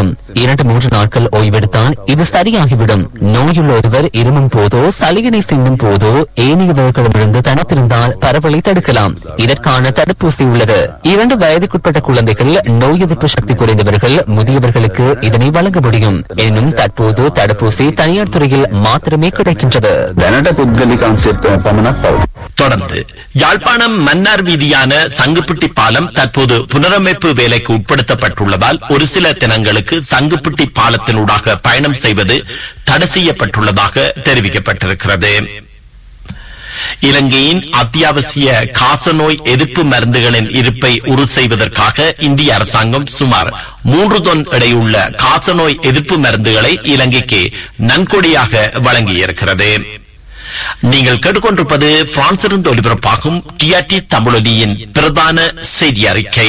வேண்டும் இரண்டு மூன்று நாட்கள் ஓய்வெடுத்தால் இது சரியாகிவிடும் நோயுள்ள ஒருவர் இருமும் போதோ சளியினை சிந்தும் போதோ ஏனையவர்களிடமிருந்து தனித்திருந்தால் பரவலை தடுக்கலாம் இதற்கான தடுப்பூசி உள்ளது இரண்டு வயதுக்குட்பட்ட குழந்தைகள் நோய் எதிர்ப்பு சக்தி குறைந்தவர்கள் முதியவர்களுக்கு இதனை வழங்க முடியும் எனினும் தற்போது தடுப்பூசி தனியார் துறையில் மாத்திரமே கிடைக்கின்றது දැනට පුද්ගලික අංශයට පමණක් පවති. தொடர்ந்து யாழ்ப்பாணம் மன்னார் வீதியான சங்குப்பிட்டி பாலம் தற்போது புனரமைப்பு வேலைக்கு உட்படுத்தப்பட்டுள்ளதால் ஒரு சில தினங்களுக்கு சங்குப்பிட்டி பாலத்தினூடாக பயணம் செய்வது தடை செய்யப்பட்டுள்ளதாக தெரிவிக்கப்பட்டிருக்கிறது இலங்கையின் அத்தியாவசிய காசநோய் எதிர்ப்பு மருந்துகளின் இருப்பை உறுதி செய்வதற்காக இந்திய அரசாங்கம் சுமார் மூன்று தொன் எடையுள்ள காசநோய் எதிர்ப்பு மருந்துகளை இலங்கைக்கு நன்கொடையாக வழங்கியிருக்கிறது நீங்கள் கேட்டுக்கொண்டிருப்பது பிரான்சிலிருந்து ஒலிபரப்பாகும் டிஆர்டி தமிழொலியின் பிரதான செய்தி அறிக்கை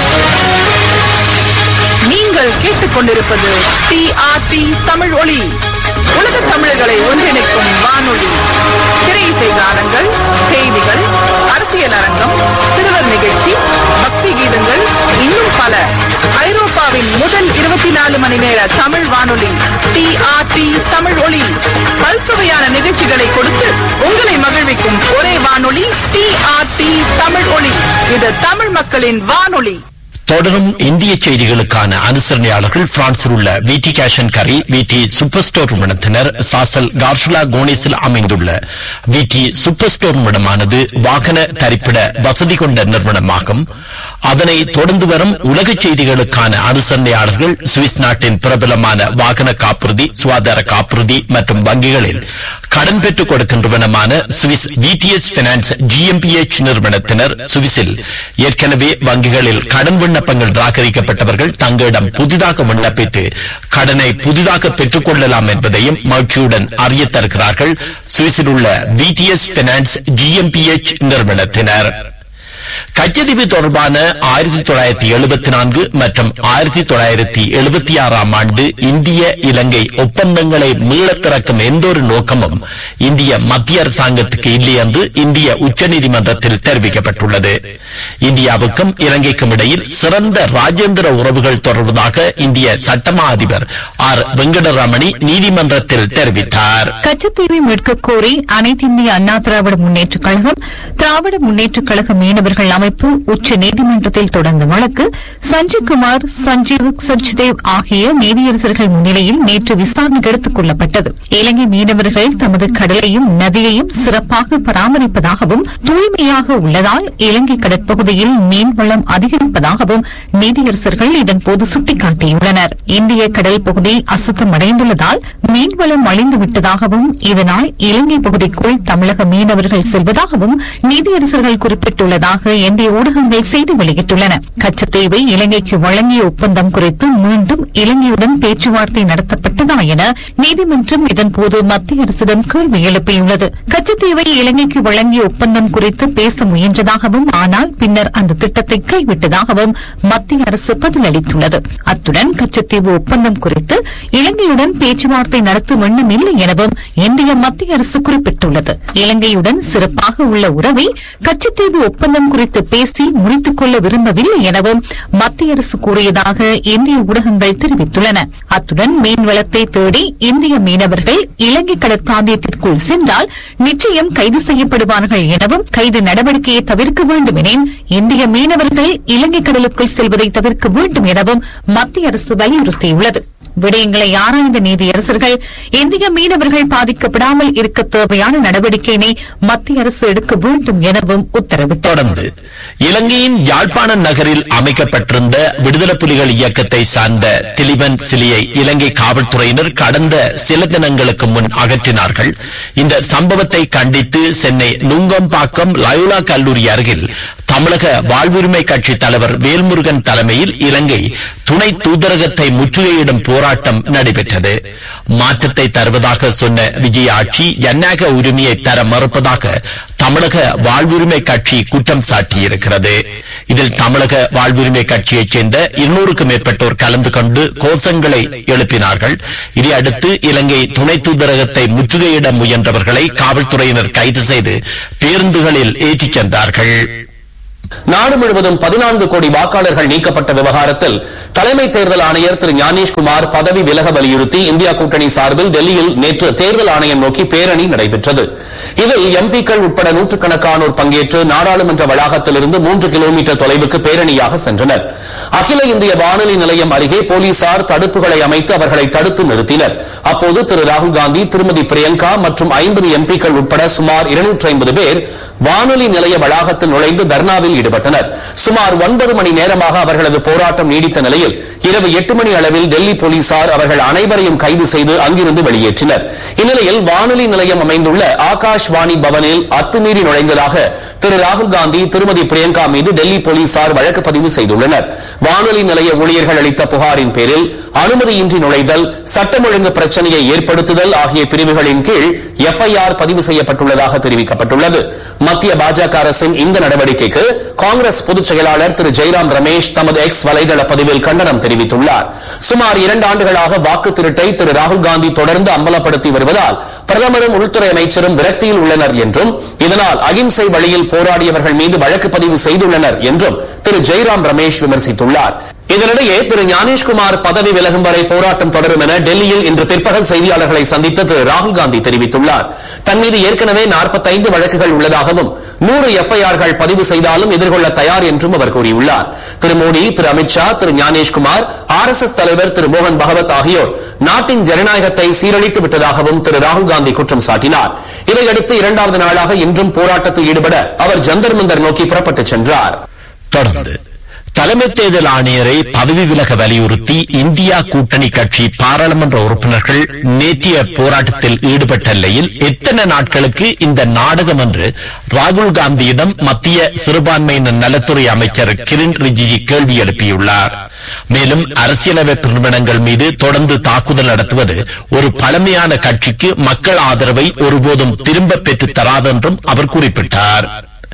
நீங்கள் கேட்டுக்கொண்டிருப்பது டிஆர்டி தமிழ் ஒளி உலக தமிழர்களை ஒன்றிணைக்கும் வானொலி திரை இசை கானங்கள் செய்திகள் அரசியல் அரங்கம் சிறுவர் நிகழ்ச்சி பக்தி கீதங்கள் இன்னும் பல ஐரோப்பாவின் முதல் இருபத்தி நாலு மணி நேர தமிழ் வானொலி டிஆர்டி தமிழ் ஒளி பல்சுவையான நிகழ்ச்சிகளை கொடுத்து உங்களை மகிழ்விக்கும் ஒரே வானொலி டிஆர்டி தமிழ் ஒளி இது தமிழ் மக்களின் வானொலி தொடரும் இந்திய செய்திகளுக்கான அனுசரணையாளர்கள் பிரான்சில் உள்ள விடி கேஷன் கரி விடி சூப்பர் ஸ்டோர் நிறுவனத்தினர் சாசல் கார்ஷுலா கோனிஸில் அமைந்துள்ள விடி சூப்பர் ஸ்டோர் நிறுவனமானது வாகன தரிப்பிட வசதி கொண்ட நிறுவனமாகும் அதனை தொடர்ந்து வரும் உலக செய்திகளுக்கான அனுசரணையாளர்கள் சுவிஸ் நாட்டின் பிரபலமான வாகன காப்புறுதி சுகாதார காப்புறுதி மற்றும் வங்கிகளில் கடன் பெற்றுக் கொடுக்கின்றவனமான சுவிஸ் விடிஎஸ் பினான்ஸ் ஜிஎம்பிஎச் நிறுவனத்தினர் சுவிஸில் ஏற்கனவே வங்கிகளில் கடன் விண்ணப்பங்கள் நிராகரிக்கப்பட்டவர்கள் தங்களிடம் புதிதாக விண்ணப்பித்து கடனை புதிதாக பெற்றுக் கொள்ளலாம் என்பதையும் மகிழ்ச்சியுடன் அறிய தருகிறார்கள் சுவிஸில் உள்ள விடிஎஸ் பினான்ஸ் ஜிஎம்பிஎச் நிறுவனத்தினர் கச்சதீவு தொடர்பான ஆயிரத்தி தொள்ளாயிரத்தி எழுபத்தி நான்கு மற்றும் ஆயிரத்தி தொள்ளாயிரத்தி எழுபத்தி ஆறாம் ஆண்டு இந்திய இலங்கை ஒப்பந்தங்களை மீளத் திறக்கும் எந்தொரு நோக்கமும் இந்திய மத்திய அரசாங்கத்துக்கு இல்லை என்று இந்திய உச்சநீதிமன்றத்தில் தெரிவிக்கப்பட்டுள்ளது இந்தியாவுக்கும் இலங்கைக்கும் இடையில் சிறந்த ராஜேந்திர உறவுகள் தொடர்வதாக இந்திய சட்டமா அதிபர் ஆர் வெங்கடரமணி நீதிமன்றத்தில் தெரிவித்தார் கச்சத்தீவை மீட்கக் கோரி அனைத்திந்திய அண்ணா திராவிட முன்னேற்றக் கழகம் திராவிட முன்னேற்றக் கழக மீனவர்கள் அமைப்பு உச்ச நீதிமன்றத்தில் தொடர்ந்த வழக்கு சஞ்சய் குமார் சஞ்சீவ் சச்தேவ் ஆகிய நீதியரசர்கள் முன்னிலையில் நேற்று விசாரணைக்கு எடுத்துக் கொள்ளப்பட்டது இலங்கை மீனவர்கள் தமது கடலையும் நதியையும் சிறப்பாக பராமரிப்பதாகவும் தூய்மையாக உள்ளதால் இலங்கை கடற்பகுதியில் மீன்வளம் அதிகரிப்பதாகவும் நீதியரசர்கள் இதன்போது சுட்டிக்காட்டியுள்ளனர் இந்திய கடல் பகுதி அசுத்தமடைந்துள்ளதால் மீன்வளம் அழிந்து விட்டதாகவும் இதனால் இலங்கை பகுதிக்குள் தமிழக மீனவர்கள் செல்வதாகவும் நீதியரசர்கள் குறிப்பிட்டுள்ளதாக இந்திய ஊடகங்கள் செய்தி வெளியிட்டுள்ளன கச்சத்தீவை இலங்கைக்கு வழங்கிய ஒப்பந்தம் குறித்து மீண்டும் இலங்கையுடன் பேச்சுவார்த்தை நடத்தப்பட்டதா என நீதிமன்றம் இதன்போது மத்திய அரசிடம் கேள்வி எழுப்பியுள்ளது கச்சத்தீவை இலங்கைக்கு வழங்கிய ஒப்பந்தம் குறித்து பேச முயன்றதாகவும் ஆனால் பின்னர் அந்த திட்டத்தை கைவிட்டதாகவும் மத்திய அரசு பதிலளித்துள்ளது அத்துடன் கச்சத்தீவு ஒப்பந்தம் குறித்து இலங்கையுடன் பேச்சுவார்த்தை நடத்தும் எண்ணம் இல்லை எனவும் இந்திய மத்திய அரசு குறிப்பிட்டுள்ளது இலங்கையுடன் சிறப்பாக உள்ள உறவை கச்சத்தீவு ஒப்பந்தம் குறித்து பேசி முறித்துக் கொள்ள விரும்பவில்லை எனவும் மத்திய அரசு கூறியதாக இந்திய ஊடகங்கள் தெரிவித்துள்ளன அத்துடன் மீன்வளத்தை தேடி இந்திய மீனவர்கள் இலங்கை கடற்பிராந்தியத்திற்குள் சென்றால் நிச்சயம் கைது செய்யப்படுவார்கள் எனவும் கைது நடவடிக்கையை தவிர்க்க வேண்டும் என இந்திய மீனவர்கள் இலங்கை கடலுக்குள் செல்வதை தவிர்க்க வேண்டும் எனவும் மத்திய அரசு வலியுறுத்தியுள்ளது விடயங்களை ஆராய்ந்த நீதியரசர்கள் இந்திய மீனவர்கள் பாதிக்கப்படாமல் இருக்க தேவையான நடவடிக்கையினை மத்திய அரசு எடுக்க வேண்டும் எனவும் உத்தரவிட்டார் தொடர்ந்து இலங்கையின் யாழ்ப்பாண நகரில் அமைக்கப்பட்டிருந்த விடுதலை புலிகள் இயக்கத்தை சார்ந்த திலிபன் சிலையை இலங்கை காவல்துறையினர் கடந்த சில தினங்களுக்கு முன் அகற்றினார்கள் இந்த சம்பவத்தை கண்டித்து சென்னை நுங்கம்பாக்கம் லயோலா கல்லூரி அருகில் தமிழக வாழ்வுரிமை கட்சி தலைவர் வேல்முருகன் தலைமையில் இலங்கை துணை தூதரகத்தை முற்றுகையிடும் போராட்டம் நடைபெற்றது மாற்றத்தை தருவதாக சொன்ன விஜய் ஆட்சி ஜனநாயக உரிமையை தர மறுப்பதாக தமிழக வாழ்வுரிமை கட்சி குற்றம் சாட்டியிருக்கிறது இதில் தமிழக வாழ்வுரிமை கட்சியைச் சேர்ந்த இருநூறுக்கும் மேற்பட்டோர் கலந்து கொண்டு கோஷங்களை எழுப்பினார்கள் இதையடுத்து இலங்கை துணை தூதரகத்தை முற்றுகையிட முயன்றவர்களை காவல்துறையினர் கைது செய்து பேருந்துகளில் ஏற்றிச் சென்றார்கள் நாடு முழுவதும் பதினான்கு கோடி வாக்காளர்கள் நீக்கப்பட்ட விவகாரத்தில் தலைமை தேர்தல் ஆணையர் திரு ஞானேஷ்குமார் பதவி விலக வலியுறுத்தி இந்தியா கூட்டணி சார்பில் டெல்லியில் நேற்று தேர்தல் ஆணையம் நோக்கி பேரணி நடைபெற்றது இதில் எம்பிக்கள் உட்பட நூற்றுக்கணக்கானோர் பங்கேற்று நாடாளுமன்ற வளாகத்திலிருந்து மூன்று கிலோமீட்டர் தொலைவுக்கு பேரணியாக சென்றனர் அகில இந்திய வானொலி நிலையம் அருகே போலீசார் தடுப்புகளை அமைத்து அவர்களை தடுத்து நிறுத்தினர் அப்போது திரு ராகுல் காந்தி திருமதி பிரியங்கா மற்றும் ஐம்பது எம்பிக்கள் உட்பட சுமார் இருநூற்றி ஐம்பது பேர் வானொலி நிலைய வளாகத்தில் நுழைந்து தர்ணாவில் ஈடுபட்டனர் சுமார் ஒன்பது மணி நேரமாக அவர்களது போராட்டம் நீடித்த நிலையில் இரவு எட்டு மணி அளவில் டெல்லி போலீசார் அவர்கள் அனைவரையும் கைது செய்து அங்கிருந்து வெளியேற்றினர் இந்நிலையில் வானொலி நிலையம் அமைந்துள்ள ஆகாஷ்வாணி பவனில் அத்துமீறி நுழைந்ததாக திரு ராகுல் காந்தி திருமதி பிரியங்கா மீது டெல்லி போலீசார் வழக்கு பதிவு செய்துள்ளனர் வானொலி நிலைய ஊழியர்கள் அளித்த புகாரின் பேரில் அனுமதியின்றி நுழைதல் சட்டம் ஒழுங்கு பிரச்சனையை ஏற்படுத்துதல் ஆகிய பிரிவுகளின் கீழ் எஃப்ஐஆர் பதிவு செய்யப்பட்டுள்ளதாக தெரிவிக்கப்பட்டுள்ளது மத்திய பாஜக அரசின் இந்த நடவடிக்கைக்கு காங்கிரஸ் பொதுச் செயலாளர் திரு ஜெய்ராம் ரமேஷ் தமது எக்ஸ் வலைதள பதிவில் கண்டனம் தெரிவித்துள்ளார் சுமார் இரண்டு ஆண்டுகளாக வாக்கு திருட்டை திரு ராகுல் காந்தி தொடர்ந்து அம்பலப்படுத்தி வருவதால் பிரதமரும் உள்துறை அமைச்சரும் விரக்தியில் உள்ளனர் என்றும் இதனால் அகிம்சை வழியில் போராடியவர்கள் மீது வழக்கு பதிவு செய்துள்ளனர் என்றும் திரு ஜெய்ராம் ரமேஷ் விமர்சித்துள்ளார் இதனிடையே திரு ஞானேஷ்குமார் பதவி விலகும் வரை போராட்டம் தொடரும் என டெல்லியில் இன்று பிற்பகல் செய்தியாளர்களை சந்தித்த திரு ராகுல் காந்தி தெரிவித்துள்ளார் தன் மீது ஏற்கனவே 45 வழக்குகள் உள்ளதாகவும் நூறு எஃப்ஐஆர்கள் பதிவு செய்தாலும் எதிர்கொள்ள தயார் என்றும் அவர் கூறியுள்ளார் Thiru Modi Thiru Amit Shah Thiru Gyanesh Kumar R S S தலைவர் திரு மோகன் பகவத் ஆகியோர் நாட்டின் ஜனநாயகத்தை சீரழித்து விட்டதாகவும் திரு ராகுல் காந்தி குற்றம் சாட்டினார் இதையடுத்து இரண்டாவது நாளாக இன்றும் போராட்டத்தில் ஈடுபட அவர் ஜந்தர் மந்தர் நோக்கி புறப்பட்டுச் சென்றார் தொடர்ந்து தலைமை தேர்தல் ஆணையரை பதவி விலக வலியுறுத்தி இந்தியா கூட்டணி கட்சி பாராளுமன்ற உறுப்பினர்கள் நேற்றைய போராட்டத்தில் ஈடுபட்ட நிலையில் எத்தனை நாட்களுக்கு இந்த நாடகம் என்று ராகுல் காந்தியிடம் மத்திய சிறுபான்மையினர் நலத்துறை அமைச்சர் கிரண் ரிஜிஜு கேள்வி எழுப்பியுள்ளார் மேலும் அரசியலமைப்பு நிறுவனங்கள் மீது தொடர்ந்து தாக்குதல் நடத்துவது ஒரு பழமையான கட்சிக்கு மக்கள் ஆதரவை ஒருபோதும் திரும்ப பெற்றுத் தராதென்றும் அவர் குறிப்பிட்டார்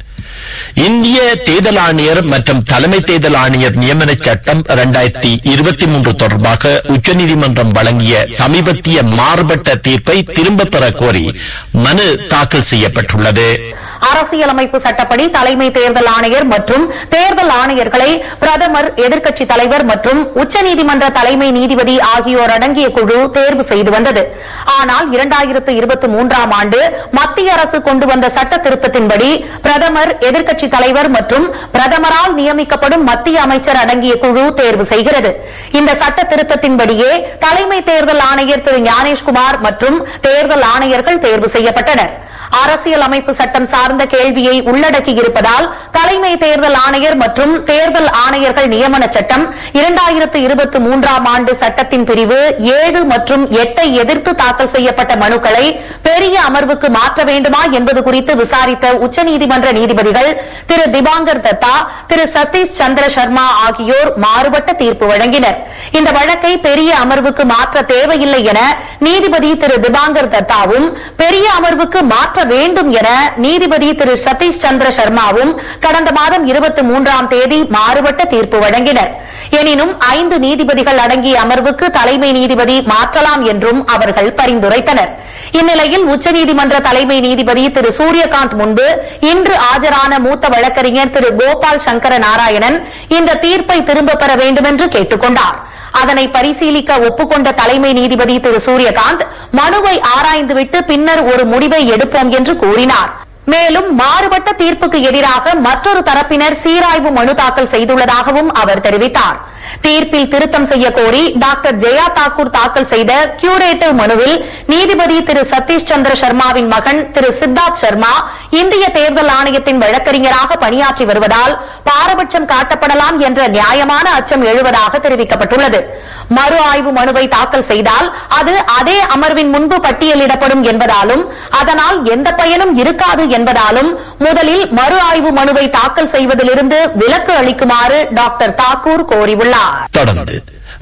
இந்திய தேர்தல் ஆணையர் மற்றும் தலைமை தேர்தல் ஆணையர் நியமன சட்டம் இரண்டாயிரத்தி இருபத்தி மூன்று தொடர்பாக உச்சநீதிமன்றம் வழங்கிய சமீபத்திய மாறுபட்ட தீர்ப்பை திரும்பப் பெற கோரி மனு தாக்கல் செய்யப்பட்டுள்ளது அரசியலமைப்பு சட்டப்படி தலைமை தேர்தல் ஆணையர் மற்றும் தேர்தல் ஆணையர்களை பிரதமர் எதிர்க்கட்சித் தலைவர் மற்றும் உச்சநீதிமன்ற தலைமை நீதிபதி ஆகியோர் அடங்கிய குழு தேர்வு செய்து வந்தது ஆனால் இரண்டாயிரத்து இருபத்தி மூன்றாம் ஆண்டு மத்திய அரசு கொண்டு வந்த சட்ட திருத்தத்தின்படி பிரதமர் எதிர்க்கட்சித் தலைவர் மற்றும் பிரதமரால் நியமிக்கப்படும் மத்திய அமைச்சர் அடங்கிய குழு தேர்வு செய்கிறது இந்த சட்ட திருத்தத்தின்படியே தலைமை தேர்தல் ஆணையர் திரு ஞானேஷ்குமார் மற்றும் தேர்தல் ஆணையர்கள் தேர்வு செய்யப்பட்டனர் அரசியல் அமைப்பு சட்டம் சார்ந்த கேள்வியை உள்ளடக்கியிருப்பதால் தலைமை தேர்தல் ஆணையர் மற்றும் தேர்தல் ஆணையர்கள் நியமன சட்டம் இரண்டாயிரத்து இருபத்தி மூன்றாம் ஆண்டு சட்டத்தின் பிரிவு ஏழு மற்றும் எட்டை எதிர்த்து தாக்கல் செய்யப்பட்ட மனுக்களை பெரிய அமர்வுக்கு மாற்ற வேண்டுமா என்பது குறித்து விசாரித்த உச்சநீதிமன்ற நீதிபதிகள் திரு திபாங்கர் தத்தா திரு சதீஷ் சந்திர சர்மா ஆகியோர் மாறுபட்ட தீர்ப்பு வழங்கினர் இந்த வழக்கை பெரிய அமர்வுக்கு மாற்ற தேவையில்லை என நீதிபதி திரு திபாங்கர் தத்தாவும் பெரிய அமர்வுக்கு மாற்ற வேண்டும் என நீதிபதி திரு சதீஷ் சந்திர சர்மாவும் கடந்த மாதம் இருபத்தி மூன்றாம் தேதி மாறுபட்ட தீர்ப்பு வழங்கினர் எனினும் ஐந்து நீதிபதிகள் அடங்கிய அமர்வுக்கு தலைமை நீதிபதி மாற்றலாம் என்றும் அவர்கள் பரிந்துரைத்தனர் இந்நிலையில் உச்சநீதிமன்ற தலைமை நீதிபதி திரு சூரியகாந்த் முன்பு இன்று ஆஜரான மூத்த வழக்கறிஞர் திரு கோபால் சங்கர நாராயணன் இந்த தீர்ப்பை திரும்பப் பெற வேண்டும் என்று கேட்டுக் கொண்டார் அதனை பரிசீலிக்க ஒப்புக்கொண்ட தலைமை நீதிபதி திரு சூரியகாந்த் மனுவை ஆராய்ந்துவிட்டு பின்னர் ஒரு முடிவை எடுப்போம் என்று கூறினார் மேலும் மாறுபட்ட தீர்ப்புக்கு எதிராக மற்றொரு தரப்பினர் சீராய்வு மனு தாக்கல் செய்துள்ளதாகவும் அவர் தெரிவித்தார் தீர்ப்பில் திருத்தம் செய்ய கோரி டாக்டர் ஜெயா தாக்கூர் தாக்கல் செய்த கியூரேட்டிவ் மனுவில் நீதிபதி திரு சதீஷ் சந்திர சர்மாவின் மகன் திரு சித்தார்த் சர்மா இந்திய தேர்தல் ஆணையத்தின் வழக்கறிஞராக பணியாற்றி வருவதால் பாரபட்சம் காட்டப்படலாம் என்ற நியாயமான அச்சம் எழுவதாக தெரிவிக்கப்பட்டுள்ளது மறு ஆய்வு மனுவை தாக்கல் செய்தால் அது அதே அமர்வின் முன்பு பட்டியலிடப்படும் என்பதாலும் அதனால் எந்த பயனும் இருக்காது என்பதாலும் முதலில் மறு ஆய்வு மனுவை தாக்கல் செய்வதிலிருந்து விலக்கு அளிக்குமாறு டாக்டர் தாக்கூர் கோரியுள்ளார் தொடர்ந்து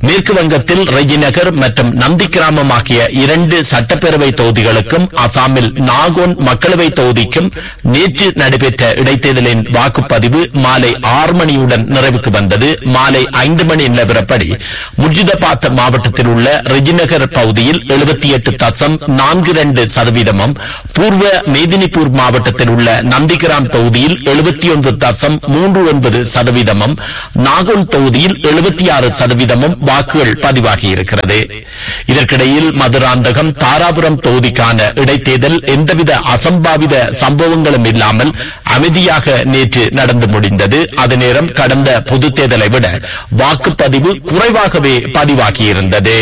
மேற்கு வங்கத்தில் ரெஜிநகர் மற்றும் நந்தி கிராமம் ஆகிய இரண்டு சட்டப்பேரவை தொகுதிகளுக்கும் அசாமில் நாகோன் மக்களவை தொகுதிக்கும் நேற்று நடைபெற்ற இடைத்தேர்தலின் வாக்குப்பதிவு மாலை ஆறு மணியுடன் நிறைவுக்கு வந்தது மாலை ஐந்து மணி நிலவரப்படி முர்ஜிதாபாத் மாவட்டத்தில் உள்ள ரெஜிநகர் பகுதியில் எழுபத்தி எட்டு தசம் நான்கு இரண்டு சதவீதமும் பூர்வ மேதினிபூர் மாவட்டத்தில் உள்ள நந்திகிராம் தொகுதியில் எழுபத்தி ஒன்பது தசம் மூன்று ஒன்பது சதவீதமும் நாகோன் தொகுதியில் எழுபத்தி ஆறு சதவீதமும் வாக்குகள் பதிவாகியிருக்கிறது இதற்கிடையில் மதுராந்தகம் தாராபுரம் தொகுதிக்கான இடைத்தேர்தல் எந்தவித அசம்பாவித சம்பவங்களும் இல்லாமல் அமைதியாக நேற்று நடந்து முடிந்தது அது நேரம் கடந்த பொதுத் தேர்தலை விட வாக்குப்பதிவு குறைவாகவே பதிவாகியிருந்தது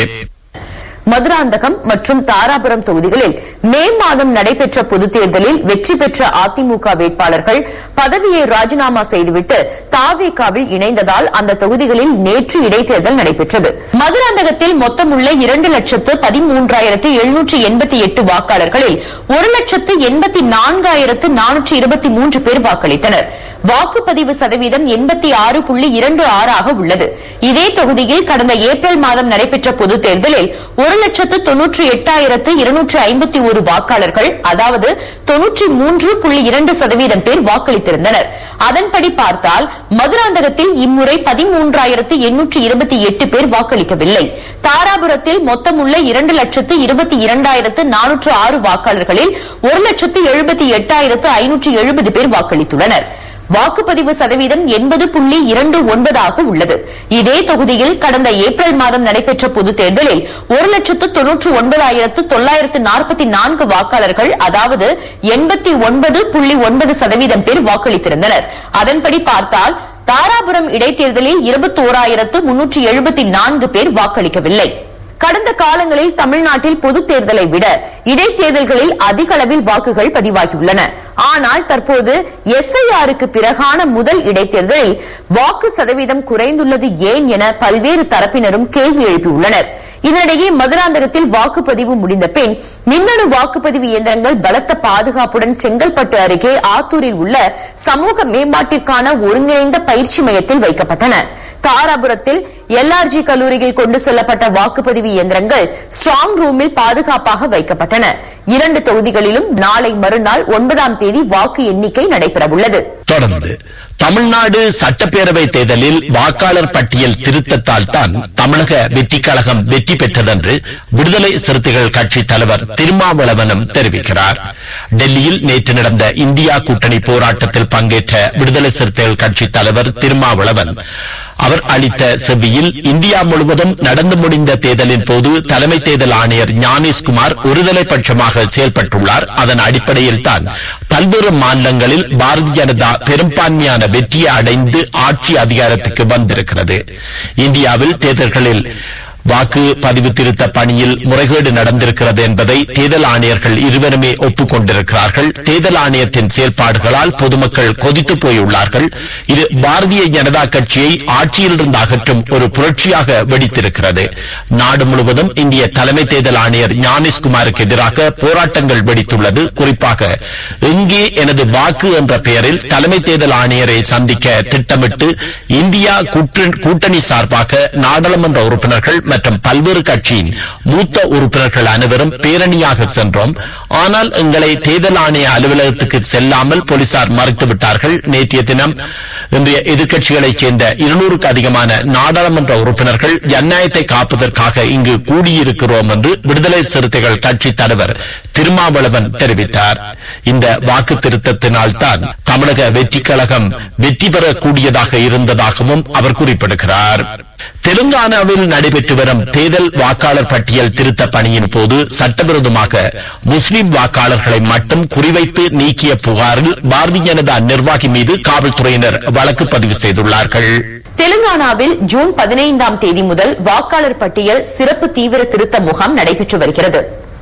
மதுராந்தகம் மற்றும் தாராபுரம் தொகுதிகளில் மே மாதம் நடைபெற்ற பொதுத் தேர்தலில் வெற்றி பெற்ற அதிமுக வேட்பாளர்கள் பதவியை ராஜினாமா செய்துவிட்டு தாவேகாவில் இணைந்ததால் அந்த தொகுதிகளில் நேற்று இடைத்தேர்தல் நடைபெற்றது மதுராந்தகத்தில் மொத்தமுள்ள இரண்டு லட்சத்து பதிமூன்றாயிரத்து எழுநூற்று எண்பத்தி எட்டு வாக்காளர்களில் ஒரு லட்சத்து எண்பத்தி நான்காயிரத்து நானூற்று இருபத்தி மூன்று பேர் வாக்களித்தனர் வாக்குப்பதிவு சதவீதம் எண்பத்தி ஆறு புள்ளி இரண்டு ஆறாக உள்ளது இதே தொகுதியில் கடந்த ஏப்ரல் மாதம் நடைபெற்ற பொதுத் தேர்தலில் ஒரு லட்சத்து தொன்னூற்றி எட்டாயிரத்து இருநூற்று ஐம்பத்தி ஒரு வாக்காளர்கள் அதாவது தொன்னூற்றி மூன்று புள்ளி இரண்டு சதவீதம் பேர் வாக்களித்திருந்தனர் அதன்படி பார்த்தால் மதுராந்தகத்தில் இம்முறை பதிமூன்றாயிரத்து எண்ணூற்று இருபத்தி எட்டு பேர் வாக்களிக்கவில்லை தாராபுரத்தில் மொத்தமுள்ள இரண்டு லட்சத்து இருபத்தி இரண்டாயிரத்து நானூற்று ஆறு வாக்காளர்களில் ஒரு லட்சத்து எழுபத்தி எட்டாயிரத்து ஐநூற்று எழுபது பேர் வாக்களித்துள்ளனர் வாக்குப்பதிவு சதவீதம் எண்பது புள்ளி இரண்டு ஒன்பதாக உள்ளது இதே தொகுதியில் கடந்த ஏப்ரல் மாதம் நடைபெற்ற பொதுத் தேர்தலில் ஒரு லட்சத்து தொன்னூற்று ஒன்பதாயிரத்து தொள்ளாயிரத்து நாற்பத்தி நான்கு வாக்காளர்கள் அதாவது எண்பத்தி ஒன்பது புள்ளி ஒன்பது சதவீதம் பேர் வாக்களித்திருந்தனர் அதன்படி பார்த்தால் தாராபுரம் இடைத்தேர்தலில் இருபத்தோராயிரத்து முன்னூற்று எழுபத்தி நான்கு பேர் வாக்களிக்கவில்லை கடந்த காலங்களில் தமிழ்நாட்டில் பொதுத் தேர்தலை விட இடைத்தேர்தல்களில் அதிக அளவில் வாக்குகள் பதிவாகியுள்ளன ஆனால் தற்போது எஸ்ஐஆருக்கு பிறகான முதல் இடைத்தேர்தலில் வாக்கு சதவீதம் குறைந்துள்ளது ஏன் என பல்வேறு தரப்பினரும் கேள்வி எழுப்பியுள்ளனர் இதனிடையே மதுராந்தகத்தில் வாக்குப்பதிவு முடிந்த பின் மின்னணு வாக்குப்பதிவு இயந்திரங்கள் பலத்த பாதுகாப்புடன் செங்கல்பட்டு அருகே ஆத்தூரில் உள்ள சமூக மேம்பாட்டிற்கான ஒருங்கிணைந்த பயிற்சி மையத்தில் வைக்கப்பட்டன தாராபுரத்தில் எல்ஆர்ஜி கல்லூரியில் கொண்டு செல்லப்பட்ட வாக்குப்பதிவு இயந்திரங்கள் ஸ்ட்ராங் ரூமில் பாதுகாப்பாக வைக்கப்பட்டன இரண்டு தொகுதிகளிலும் நாளை மறுநாள் ஒன்பதாம் தேதி வாக்கு எண்ணிக்கை நடைபெறவுள்ளது தொடர்ந்து தமிழ்நாடு சட்டப்பேரவை தேர்தலில் வாக்காளர் பட்டியல் திருத்தத்தால் தான் தமிழக வெற்றி கழகம் வெற்றி பெற்றதென்று விடுதலை சிறுத்தைகள் கட்சி தலைவர் திருமாவளவனும் தெரிவிக்கிறார் டெல்லியில் நேற்று நடந்த இந்தியா கூட்டணி போராட்டத்தில் பங்கேற்ற விடுதலை சிறுத்தைகள் கட்சி தலைவர் திருமாவளவன் அவர் அளித்த செவ்வியில் இந்தியா முழுவதும் நடந்து முடிந்த தேர்தலின் போது தலைமை தேர்தல் ஆணையர் ஞானேஷ்குமார் ஒருதலை பட்சமாக செயல்பட்டுள்ளார் அதன் அடிப்படையில் தான் பல்வேறு மாநிலங்களில் பாரதிய ஜனதா பெரும்பான்மையான வெற்றியை அடைந்து ஆட்சி அதிகாரத்துக்கு வந்திருக்கிறது இந்தியாவில் தேர்தல்களில் வாக்கு பதிவு திருத்த பணியில் முறைகேடு நடந்திருக்கிறது என்பதை தேர்தல் ஆணையர்கள் இருவருமே ஒப்புக்கொண்டிருக்கிறார்கள் தேர்தல் ஆணையத்தின் செயல்பாடுகளால் பொதுமக்கள் கொதித்து போயுள்ளார்கள் இது பாரதிய ஜனதா கட்சியை ஆட்சியிலிருந்து அகற்றும் ஒரு புரட்சியாக வெடித்திருக்கிறது நாடு முழுவதும் இந்திய தலைமை தேர்தல் ஆணையர் ஞானேஷ்குமாருக்கு எதிராக போராட்டங்கள் வெடித்துள்ளது குறிப்பாக எங்கே எனது வாக்கு என்ற பெயரில் தலைமை தேர்தல் ஆணையரை சந்திக்க திட்டமிட்டு இந்தியா கூட்டு- கூட்டணி சார்பாக நாடாளுமன்ற உறுப்பினர்கள் மற்றும் பல்வேறு கட்சியின் மூத்த உறுப்பினர்கள் அனைவரும் பேரணியாக சென்றோம் ஆனால் எங்களை தேர்தல் ஆணைய அலுவலகத்துக்கு செல்லாமல் போலீசார் மறுத்துவிட்டார்கள் நேற்றைய தினம் இன்றைய எதிர்க்கட்சிகளைச் சேர்ந்த இருநூறுக்கு அதிகமான நாடாளுமன்ற உறுப்பினர்கள் ஜனநாயகத்தை காப்பதற்காக இங்கு கூடியிருக்கிறோம் என்று விடுதலை சிறுத்தைகள் கட்சி தலைவர் திருமாவளவன் தெரிவித்தார் இந்த வாக்கு திருத்தத்தினால் தான் தமிழக வெற்றி கழகம் வெற்றி பெறக்கூடியதாக இருந்ததாகவும் அவர் குறிப்பிடுகிறார் தெலுங்கானாவில் நடைபெற்று வரும் தேர்தல் வாக்காளர் பட்டியல் திருத்த பணியின் போது சட்டவிரோதமாக முஸ்லிம் வாக்காளர்களை மட்டும் குறிவைத்து நீக்கிய புகாரில் பாரதிய ஜனதா நிர்வாகி மீது காவல்துறையினர் வழக்கு பதிவு செய்துள்ளார்கள் தெலுங்கானாவில் ஜூன் பதினைந்தாம் தேதி முதல் வாக்காளர் பட்டியல் சிறப்பு தீவிர திருத்த முகாம் நடைபெற்று வருகிறது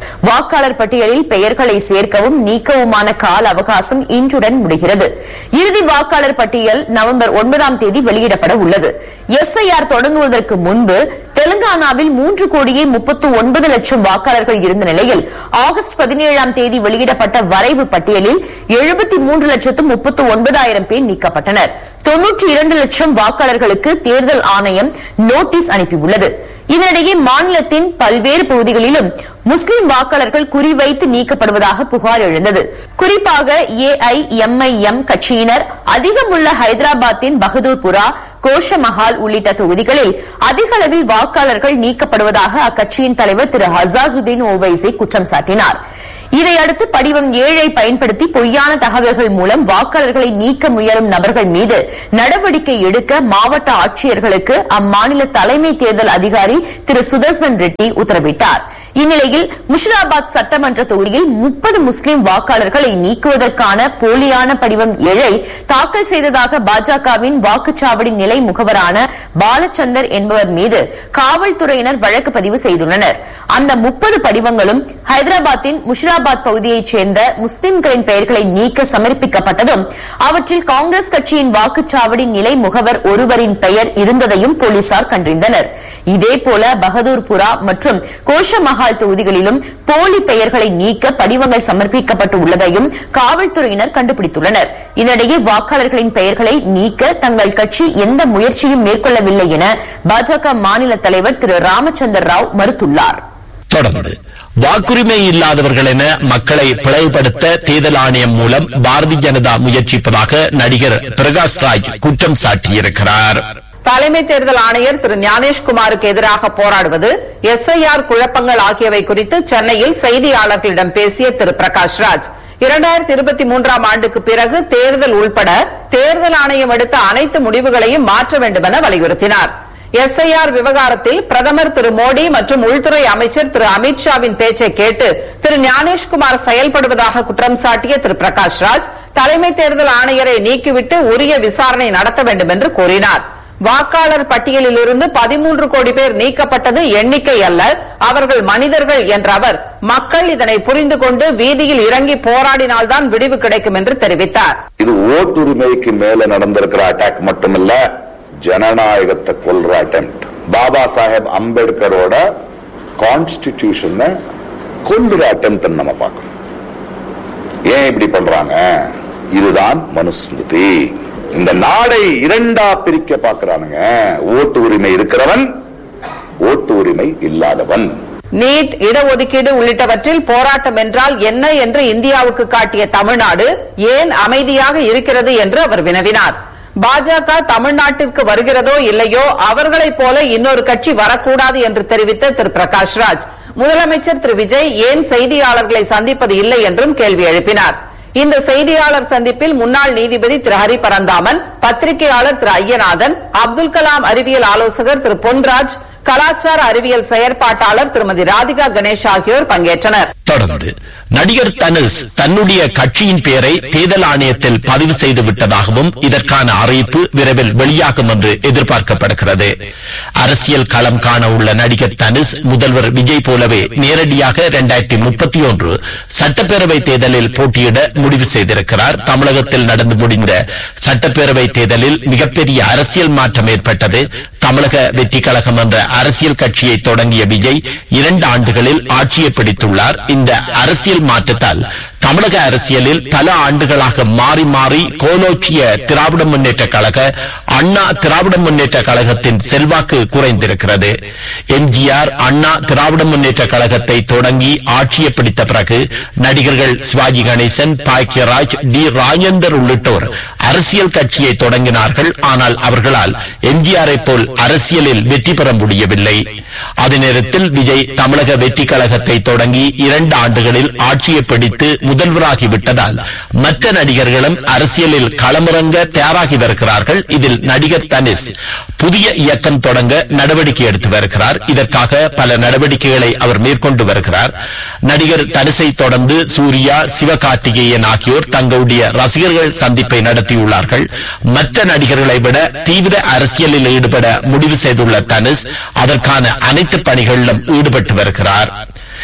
வாக்காளர் பட்டியலில் பெயர்களை சேர்க்கவும் நீக்கவுமான கால அவகாசம் இன்றுடன் முடிகிறது இறுதி வாக்காளர் பட்டியல் நவம்பர் ஒன்பதாம் தேதி வெளியிடப்பட உள்ளது எஸ்ஐஆர் தொடங்குவதற்கு முன்பு தெலுங்கானாவில் மூன்று கோடியே முப்பத்து ஒன்பது லட்சம் வாக்காளர்கள் இருந்த நிலையில் ஆகஸ்ட் பதினேழாம் தேதி வெளியிடப்பட்ட வரைவு பட்டியலில் எழுபத்தி மூன்று லட்சத்து முப்பத்து ஒன்பதாயிரம் பேர் நீக்கப்பட்டனர் தொன்னூற்றி இரண்டு லட்சம் வாக்காளர்களுக்கு தேர்தல் ஆணையம் நோட்டீஸ் அனுப்பியுள்ளது இதனிடையே மாநிலத்தின் பல்வேறு பகுதிகளிலும் முஸ்லிம் வாக்காளர்கள் குறிவைத்து நீக்கப்படுவதாக புகார் எழுந்தது குறிப்பாக ஏஐஎம்ஐஎம் கட்சியினர் அதிகமுள்ள ஹைதராபாத்தின் பகதூர்புரா கோஷமஹால் உள்ளிட்ட தொகுதிகளில் அதிக அளவில் வாக்காளர்கள் நீக்கப்படுவதாக அக்கட்சியின் தலைவர் திரு ஹசாசுதீன் ஓவைசி குற்றம் சாட்டினார் இதையடுத்து படிவம் ஏழை பயன்படுத்தி பொய்யான தகவல்கள் மூலம் வாக்காளர்களை நீக்க முயலும் நபர்கள் மீது நடவடிக்கை எடுக்க மாவட்ட ஆட்சியர்களுக்கு அம்மாநில தலைமை தேர்தல் அதிகாரி திரு சுதர்சன் ரெட்டி உத்தரவிட்டார் இந்நிலையில் முஷிராபாத் சட்டமன்ற தொகுதியில் முப்பது முஸ்லிம் வாக்காளர்களை நீக்குவதற்கான போலியான படிவம் ஏழை தாக்கல் செய்ததாக பாஜகவின் வாக்குச்சாவடி நிலை முகவரான பாலச்சந்தர் என்பவர் மீது காவல்துறையினர் வழக்கு பதிவு செய்துள்ளனர் அந்த முப்பது படிவங்களும் ஹைதராபாத்தின் முஷிராபாத் பகுதியைச் சேர்ந்த முஸ்லிம்களின் பெயர்களை நீக்க சமர்ப்பிக்கப்பட்டதும் அவற்றில் காங்கிரஸ் கட்சியின் வாக்குச்சாவடி நிலை முகவர் ஒருவரின் பெயர் இருந்ததையும் போலீசார் கண்டறிந்தனர் இதேபோல பகதூர்புரா மற்றும் கோஷமஹால் தொகுதிகளிலும் போலி பெயர்களை நீக்க படிவங்கள் சமர்ப்பிக்கப்பட்டு உள்ளதையும் காவல்துறையினர் கண்டுபிடித்துள்ளனர் இதனிடையே வாக்காளர்களின் பெயர்களை நீக்க தங்கள் கட்சி எந்த முயற்சியும் மேற்கொள்ளவில்லை என பாஜக மாநில தலைவர் திரு ராமச்சந்தர் ராவ் மறுத்துள்ளார் தொடர்ந்து வாக்குரிமை இல்லாதவர்கள் என மக்களை பிளவுபடுத்த தேர்தல் ஆணையம் மூலம் பாரதிய ஜனதா முயற்சிப்பதாக நடிகர் பிரகாஷ் ராஜ் குற்றம் சாட்டியிருக்கிறார் தலைமை தேர்தல் ஆணையர் திரு ஞானேஷ்குமாருக்கு எதிராக போராடுவது எஸ்ஐஆர் குழப்பங்கள் ஆகியவை குறித்து சென்னையில் செய்தியாளர்களிடம் பேசிய திரு பிரகாஷ் ராஜ் இரண்டாயிரத்தி இருபத்தி மூன்றாம் ஆண்டுக்கு பிறகு தேர்தல் உள்பட தேர்தல் ஆணையம் எடுத்த அனைத்து முடிவுகளையும் மாற்ற வேண்டும் என வலியுறுத்தினார் எஸ்ஐஆர் விவகாரத்தில் பிரதமர் திரு மோடி மற்றும் உள்துறை அமைச்சர் திரு அமித்ஷாவின் பேச்சை கேட்டு திரு ஞானேஷ்குமார் செயல்படுவதாக குற்றம் சாட்டிய திரு பிரகாஷ் ராஜ் தலைமை தேர்தல் ஆணையரை நீக்கிவிட்டு உரிய விசாரணை நடத்த வேண்டும் என்று கூறினார் வாக்காளர் பட்டியலிலிருந்து பதிமூன்று கோடி பேர் நீக்கப்பட்டது எண்ணிக்கை அல்ல அவர்கள் மனிதர்கள் என்ற அவர் மக்கள் இதனை புரிந்து கொண்டு வீதியில் இறங்கி போராடினால்தான் விடிவு கிடைக்கும் என்று தெரிவித்தார் இது ஓட்டுரிமைக்கு மேல நடந்திருக்கிற அட்டாக் மட்டுமில்ல ஜனநாயகத்தை கொல்ற அட்டெம்ட் பாபா சாஹேப் அம்பேத்கரோட கான்ஸ்டிடியூஷன் கொல்லுற அட்டெம்ட் நம்ம பார்க்கணும் ஏன் இப்படி பண்றாங்க இதுதான் மனுஸ்மிருதி இந்த நாடை இரண்டா பிரிக்க பார்க்கறானுங்க ஓட்டு உரிமை இருக்கிறவன் ஓட்டு உரிமை இல்லாதவன் நீட் இடஒதுக்கீடு உள்ளிட்டவற்றில் போராட்டம் என்றால் என்ன என்று இந்தியாவுக்கு காட்டிய தமிழ்நாடு ஏன் அமைதியாக இருக்கிறது என்று அவர் வினவினார் பாஜக தமிழ்நாட்டிற்கு வருகிறதோ இல்லையோ அவர்களைப் போல இன்னொரு கட்சி வரக்கூடாது என்று தெரிவித்த திரு பிரகாஷ் ராஜ் முதலமைச்சர் திரு விஜய் ஏன் செய்தியாளர்களை சந்திப்பது இல்லை என்றும் கேள்வி எழுப்பினார் இந்த செய்தியாளர் சந்திப்பில் முன்னாள் நீதிபதி திரு ஹரி பரந்தாமன் பத்திரிகையாளர் திரு ஐயநாதன் அப்துல் கலாம் அறிவியல் ஆலோசகர் திரு பொன்ராஜ் கலாச்சார அறிவியல் செயற்பாட்டாளர் திருமதி ராதிகா கணேஷ் ஆகியோர் பங்கேற்றனர் தொடர்ந்து நடிகர் தனுஷ் தன்னுடைய கட்சியின் பெயரை தேர்தல் ஆணையத்தில் பதிவு செய்து விட்டதாகவும் இதற்கான அறிவிப்பு விரைவில் வெளியாகும் என்று எதிர்பார்க்கப்படுகிறது அரசியல் களம் காண உள்ள நடிகர் தனுஷ் முதல்வர் விஜய் போலவே நேரடியாக இரண்டாயிரத்தி முப்பத்தி ஒன்று சட்டப்பேரவை தேர்தலில் போட்டியிட முடிவு செய்திருக்கிறார் தமிழகத்தில் நடந்து முடிந்த சட்டப்பேரவை தேர்தலில் மிகப்பெரிய அரசியல் மாற்றம் ஏற்பட்டது தமிழக வெற்றி கழகம் என்ற அரசியல் கட்சியை தொடங்கிய விஜய் இரண்டு ஆண்டுகளில் ஆட்சியை பிடித்துள்ளார் இந்த அரசியல் மாற்றத்தால் தமிழக அரசியலில் பல ஆண்டுகளாக மாறி மாறி கோலோச்சிய திராவிட முன்னேற்ற கழக அண்ணா திராவிட முன்னேற்ற கழகத்தின் செல்வாக்கு குறைந்திருக்கிறது எம்ஜிஆர் அண்ணா திராவிட முன்னேற்ற கழகத்தை தொடங்கி ஆட்சியை பிடித்த பிறகு நடிகர்கள் சிவாஜி கணேசன் பாக்கியராஜ் டி ராஜேந்தர் உள்ளிட்டோர் அரசியல் கட்சியை தொடங்கினார்கள் ஆனால் அவர்களால் எம்ஜிஆரை போல் அரசியலில் வெற்றி பெற முடியவில்லை அதே நேரத்தில் விஜய் தமிழக வெற்றி கழகத்தை தொடங்கி இரண்டு ஆண்டுகளில் ஆட்சியை பிடித்து முதல்வராகி விட்டதால் மற்ற நடிகர்களும் அரசியலில் களமிறங்க தயாராகி வருகிறார்கள் இதில் நடிகர் தனுஷ் புதிய இயக்கம் தொடங்க நடவடிக்கை எடுத்து வருகிறார் இதற்காக பல நடவடிக்கைகளை அவர் மேற்கொண்டு வருகிறார் நடிகர் தனுஷை தொடர்ந்து சூர்யா சிவகார்த்திகேயன் ஆகியோர் தங்களுடைய ரசிகர்கள் சந்திப்பை நடத்தியுள்ளார்கள் மற்ற நடிகர்களை விட தீவிர அரசியலில் ஈடுபட முடிவு செய்துள்ள தனுஷ் அதற்கான அனைத்து பணிகளிலும் ஈடுபட்டு வருகிறார்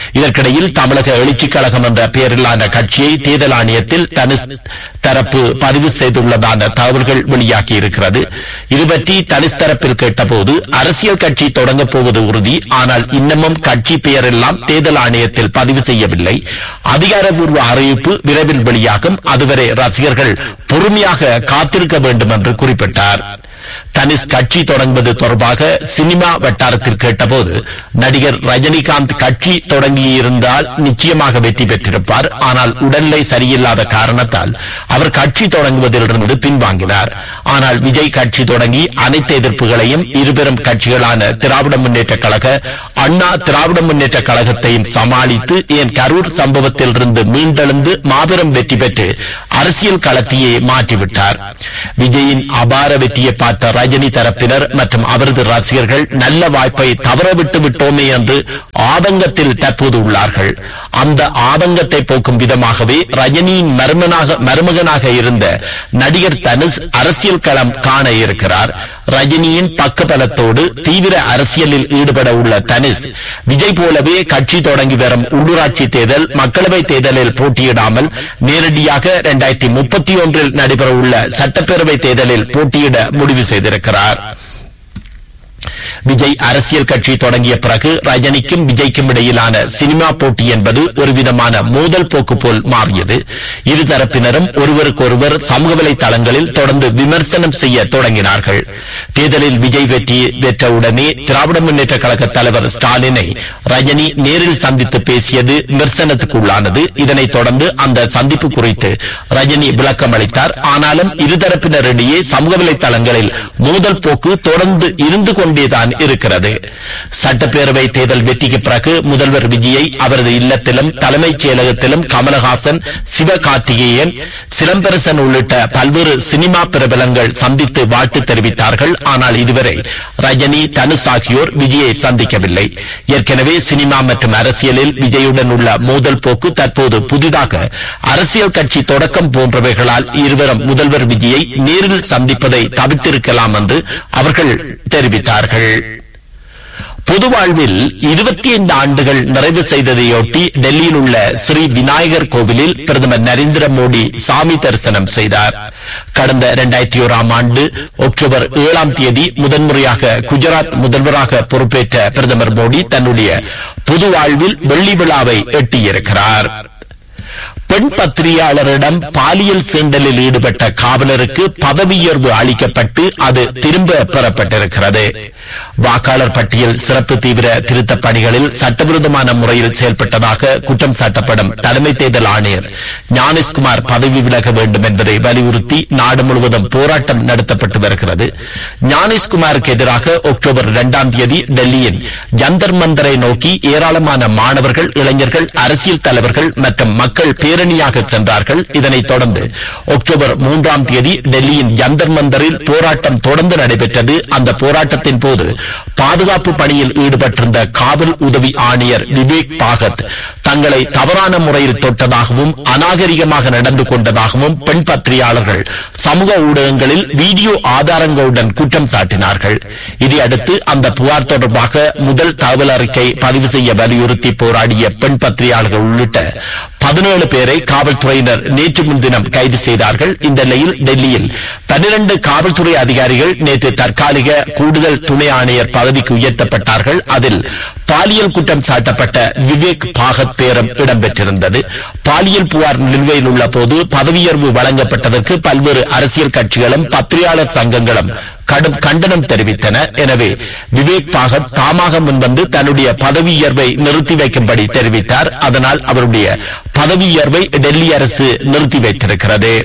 இதற்கிடையில் தமிழக எழுச்சிக் கழகம் என்ற பெயரிலான கட்சியை தேர்தல் ஆணையத்தில் தனுஷ் தரப்பு பதிவு செய்துள்ளதான தகவல்கள் வெளியாகி இருக்கிறது இது பற்றி தனுஷ் தரப்பில் கேட்டபோது அரசியல் கட்சி தொடங்கப் போவது உறுதி ஆனால் இன்னமும் கட்சி பெயரெல்லாம் தேர்தல் ஆணையத்தில் பதிவு செய்யவில்லை அதிகாரப்பூர்வ அறிவிப்பு விரைவில் வெளியாகும் அதுவரை ரசிகர்கள் பொறுமையாக காத்திருக்க வேண்டும் என்று குறிப்பிட்டார் தனிஷ் கட்சி தொடங்குவது தொடர்பாக சினிமா வட்டாரத்தில் கேட்டபோது நடிகர் ரஜினிகாந்த் கட்சி தொடங்கியிருந்தால் நிச்சயமாக வெற்றி பெற்றிருப்பார் ஆனால் உடல்நிலை சரியில்லாத காரணத்தால் அவர் கட்சி தொடங்குவதிலிருந்து பின்வாங்கினார் ஆனால் விஜய் கட்சி தொடங்கி அனைத்து எதிர்ப்புகளையும் இருபெரும் கட்சிகளான திராவிட முன்னேற்ற கழக அண்ணா திராவிட முன்னேற்ற கழகத்தையும் சமாளித்து ஏன் கரூர் சம்பவத்திலிருந்து மீண்டெழுந்து மாபெரும் வெற்றி பெற்று அரசியல் களத்தையே மாற்றிவிட்டார் விஜயின் அபார வெற்றியை பார்த்த ரஜினி தரப்பினர் மற்றும் அவரது ரசிகர்கள் நல்ல வாய்ப்பை தவறவிட்டு விட்டோமே என்று ஆதங்கத்தில் தற்போது உள்ளார்கள் அந்த ஆதங்கத்தை போக்கும் விதமாகவே ரஜினியின் மருமனாக மருமகனாக இருந்த நடிகர் தனுஷ் அரசியல் களம் காண இருக்கிறார் ரஜினியின் பக்கபலத்தோடு தீவிர அரசியலில் ஈடுபட உள்ள தனுஷ் விஜய் போலவே கட்சி தொடங்கி வரும் உள்ளூராட்சி தேர்தல் மக்களவை தேர்தலில் போட்டியிடாமல் நேரடியாக இரண்டாயிரத்தி முப்பத்தி ஒன்றில் நடைபெறவுள்ள சட்டப்பேரவை தேர்தலில் போட்டியிட முடிவு செய்திருக்கிறார் விஜய் அரசியல் கட்சி தொடங்கிய பிறகு ரஜினிக்கும் விஜய்க்கும் இடையிலான சினிமா போட்டி என்பது ஒரு விதமான மோதல் போக்கு போல் மாறியது இருதரப்பினரும் ஒருவருக்கொருவர் சமூக வலைதளங்களில் தொடர்ந்து விமர்சனம் செய்ய தொடங்கினார்கள் தேர்தலில் விஜய் வெற்றி பெற்றவுடனே திராவிட முன்னேற்ற கழக தலைவர் ஸ்டாலினை ரஜினி நேரில் சந்தித்து பேசியது விமர்சனத்துக்குள்ளானது இதனைத் தொடர்ந்து அந்த சந்திப்பு குறித்து ரஜினி விளக்கம் அளித்தார் ஆனாலும் இருதரப்பினரிடையே சமூக வலைதளங்களில் மோதல் போக்கு தொடர்ந்து இருந்து கொண்டேதான் இருக்கிறது சட்டப்பேரவை தேர்தல் வெற்றிக்கு பிறகு முதல்வர் விஜயை அவரது இல்லத்திலும் தலைமைச் செயலகத்திலும் கமலஹாசன் சிவகார்த்திகேயன் சிலம்பரசன் உள்ளிட்ட பல்வேறு சினிமா பிரபலங்கள் சந்தித்து வாழ்த்து தெரிவித்தார்கள் ஆனால் இதுவரை ரஜினி தனுஷ் ஆகியோர் விஜயை சந்திக்கவில்லை ஏற்கனவே சினிமா மற்றும் அரசியலில் விஜயுடன் உள்ள மோதல் போக்கு தற்போது புதிதாக அரசியல் கட்சி தொடக்கம் போன்றவைகளால் இருவரும் முதல்வர் விஜயை நேரில் சந்திப்பதை தவிர்த்திருக்கலாம் என்று அவர்கள் தெரிவித்தார்கள் பொது வாழ்வில் இருபத்தி ஐந்து ஆண்டுகள் நிறைவு செய்ததையொட்டி டெல்லியில் உள்ள ஸ்ரீ விநாயகர் கோவிலில் பிரதமர் நரேந்திர மோடி சாமி தரிசனம் செய்தார் கடந்த இரண்டாயிரத்தி ஓராம் ஆண்டு அக்டோபர் ஏழாம் தேதி முதன்முறையாக குஜராத் முதல்வராக பொறுப்பேற்ற பிரதமர் மோடி தன்னுடைய பொது வாழ்வில் வெள்ளி விழாவை எட்டியிருக்கிறார் பெண் பத்திரிகையாளரிடம் பாலியல் சீண்டலில் ஈடுபட்ட காவலருக்கு பதவியுயர்வு அளிக்கப்பட்டு அது திரும்ப பெறப்பட்டிருக்கிறது வாக்காளர் பட்டியல் சிறப்பு தீவிர திருத்தப் பணிகளில் சட்டவிரோதமான முறையில் செயல்பட்டதாக குற்றம் சாட்டப்படும் தலைமை தேர்தல் ஆணையர் ஞானேஷ்குமார் பதவி விலக வேண்டும் என்பதை வலியுறுத்தி நாடு முழுவதும் போராட்டம் நடத்தப்பட்டு வருகிறது ஞானேஷ்குமாருக்கு எதிராக அக்டோபர் இரண்டாம் தேதி டெல்லியின் ஜந்தர் மந்தரை நோக்கி ஏராளமான மாணவர்கள் இளைஞர்கள் அரசியல் தலைவர்கள் மற்றும் மக்கள் பேரணியாக சென்றார்கள் இதனைத் தொடர்ந்து அக்டோபர் மூன்றாம் தேதி டெல்லியின் ஜந்தர் மந்தரில் போராட்டம் தொடர்ந்து நடைபெற்றது அந்த போராட்டத்தின் போது பாதுகாப்பு பணியில் ஈடுபட்டிருந்த காவல் உதவி ஆணையர் விவேக் பாகத் தங்களை தவறான முறையில் தொட்டதாகவும் அநாகரிகமாக நடந்து கொண்டதாகவும் பெண் பத்திரிகையாளர்கள் சமூக ஊடகங்களில் வீடியோ ஆதாரங்களுடன் குற்றம் சாட்டினார்கள் இதையடுத்து அந்த புகார் தொடர்பாக முதல் தகவல் அறிக்கை பதிவு செய்ய வலியுறுத்தி போராடிய பெண் பத்திரிகையாளர்கள் உள்ளிட்ட பதினேழு பேரை காவல்துறையினர் நேற்று முன்தினம் கைது செய்தார்கள் இந்த நிலையில் டெல்லியில் பன்னிரண்டு காவல்துறை அதிகாரிகள் நேற்று தற்காலிக கூடுதல் துணை ஆணையர் பதவிக்கு உயர்த்தப்பட்டார்கள் அதில் பாலியல் குற்றம் சாட்டப்பட்ட விவேக் பாகத் பேரம் இடம்பெற்றிருந்தது பாலியல் புகார் நிலுவையில் உள்ள போது பதவியுயர்வு வழங்கப்பட்டதற்கு பல்வேறு அரசியல் கட்சிகளும் பத்திரிகையாளர் சங்கங்களும் கடும் கண்டனம் தெரிவித்தன எனவே விவேக் பாகத் தாமாக முன்வந்து தன்னுடைய பதவி உயர்வை நிறுத்தி வைக்கும்படி தெரிவித்தார் அதனால் அவருடைய பதவி உயர்வை டெல்லி அரசு நிறுத்தி வைத்திருக்கிறது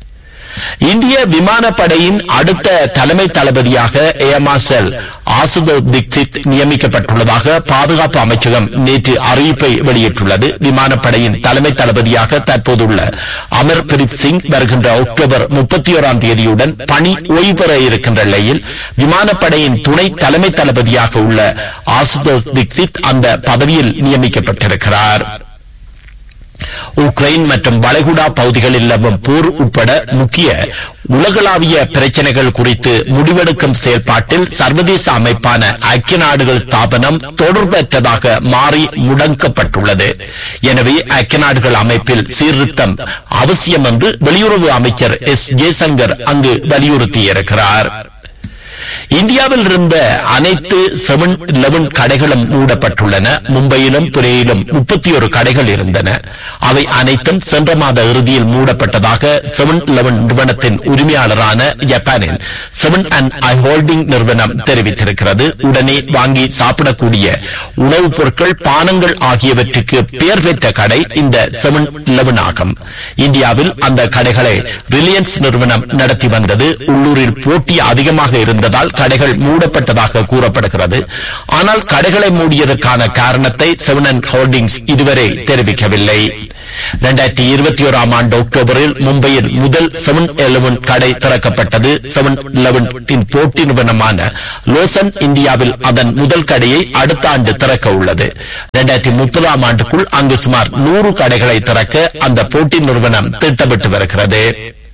இந்திய விமானப்படையின் அடுத்த தலைமை தளபதியாக ஏர் மார்ஷல் ஆசுதோஸ் தீக்ஷித் நியமிக்கப்பட்டுள்ளதாக பாதுகாப்பு அமைச்சகம் நேற்று அறிவிப்பை வெளியிட்டுள்ளது விமானப்படையின் தலைமை தளபதியாக தற்போதுள்ள அமர்பிரீத் சிங் வருகின்ற அக்டோபர் முப்பத்தி ஓராம் தேதியுடன் பணி ஓய்வு பெற இருக்கின்ற நிலையில் விமானப்படையின் துணை தலைமை தளபதியாக உள்ள ஆசுதோஸ் தீக்ஷித் அந்த பதவியில் நியமிக்கப்பட்டிருக்கிறார் உக்ரைன் மற்றும் வளைகுடா பகுதிகளில் நிலவும் போர் உட்பட முக்கிய உலகளாவிய பிரச்சனைகள் குறித்து முடிவெடுக்கும் செயல்பாட்டில் சர்வதேச அமைப்பான ஐக்கிய நாடுகள் ஸ்தாபனம் தொடர்பற்றதாக மாறி முடக்கப்பட்டுள்ளது எனவே ஐக்கிய நாடுகள் அமைப்பில் சீர்திருத்தம் அவசியம் என்று வெளியுறவு அமைச்சர் எஸ் ஜெய்சங்கர் அங்கு வலியுறுத்தியிருக்கிறார் இந்தியாவில் இருந்த அனைத்து செவன் லெவன் கடைகளும் மூடப்பட்டுள்ளன மும்பையிலும் புனேயிலும் முப்பத்தி ஒரு கடைகள் இருந்தன அவை அனைத்தும் சென்ற மாத இறுதியில் மூடப்பட்டதாக செவன் லெவன் நிறுவனத்தின் உரிமையாளரான ஜப்பானின் செவன் அண்ட் ஐ ஹோல்டிங் நிறுவனம் தெரிவித்திருக்கிறது உடனே வாங்கி சாப்பிடக்கூடிய உணவுப் பொருட்கள் பானங்கள் ஆகியவற்றுக்கு பெயர் பெற்ற கடை இந்த செவன் லெவன் ஆகும் இந்தியாவில் அந்த கடைகளை ரிலையன்ஸ் நிறுவனம் நடத்தி வந்தது உள்ளூரில் போட்டி அதிகமாக இருந்ததால் கடைகள் மூடப்பட்டதாக கூறப்படுகிறது ஆனால் கடைகளை மூடியதற்கான காரணத்தை செவன் அண்ட் ஹோல்டிங்ஸ் இதுவரை தெரிவிக்கவில்லை இரண்டாயிரத்தி இருபத்தி ஓராம் ஆண்டு அக்டோபரில் மும்பையில் முதல் செவன் எலவன் கடை திறக்கப்பட்டது செவன் இலவனின் போட்டி நிறுவனமான லோசன் இந்தியாவில் அதன் முதல் கடையை அடுத்த ஆண்டு திறக்க உள்ளது இரண்டாயிரத்தி முப்பதாம் ஆண்டுக்குள் அங்கு சுமார் நூறு கடைகளை திறக்க அந்த போட்டி நிறுவனம் திட்டமிட்டு வருகிறது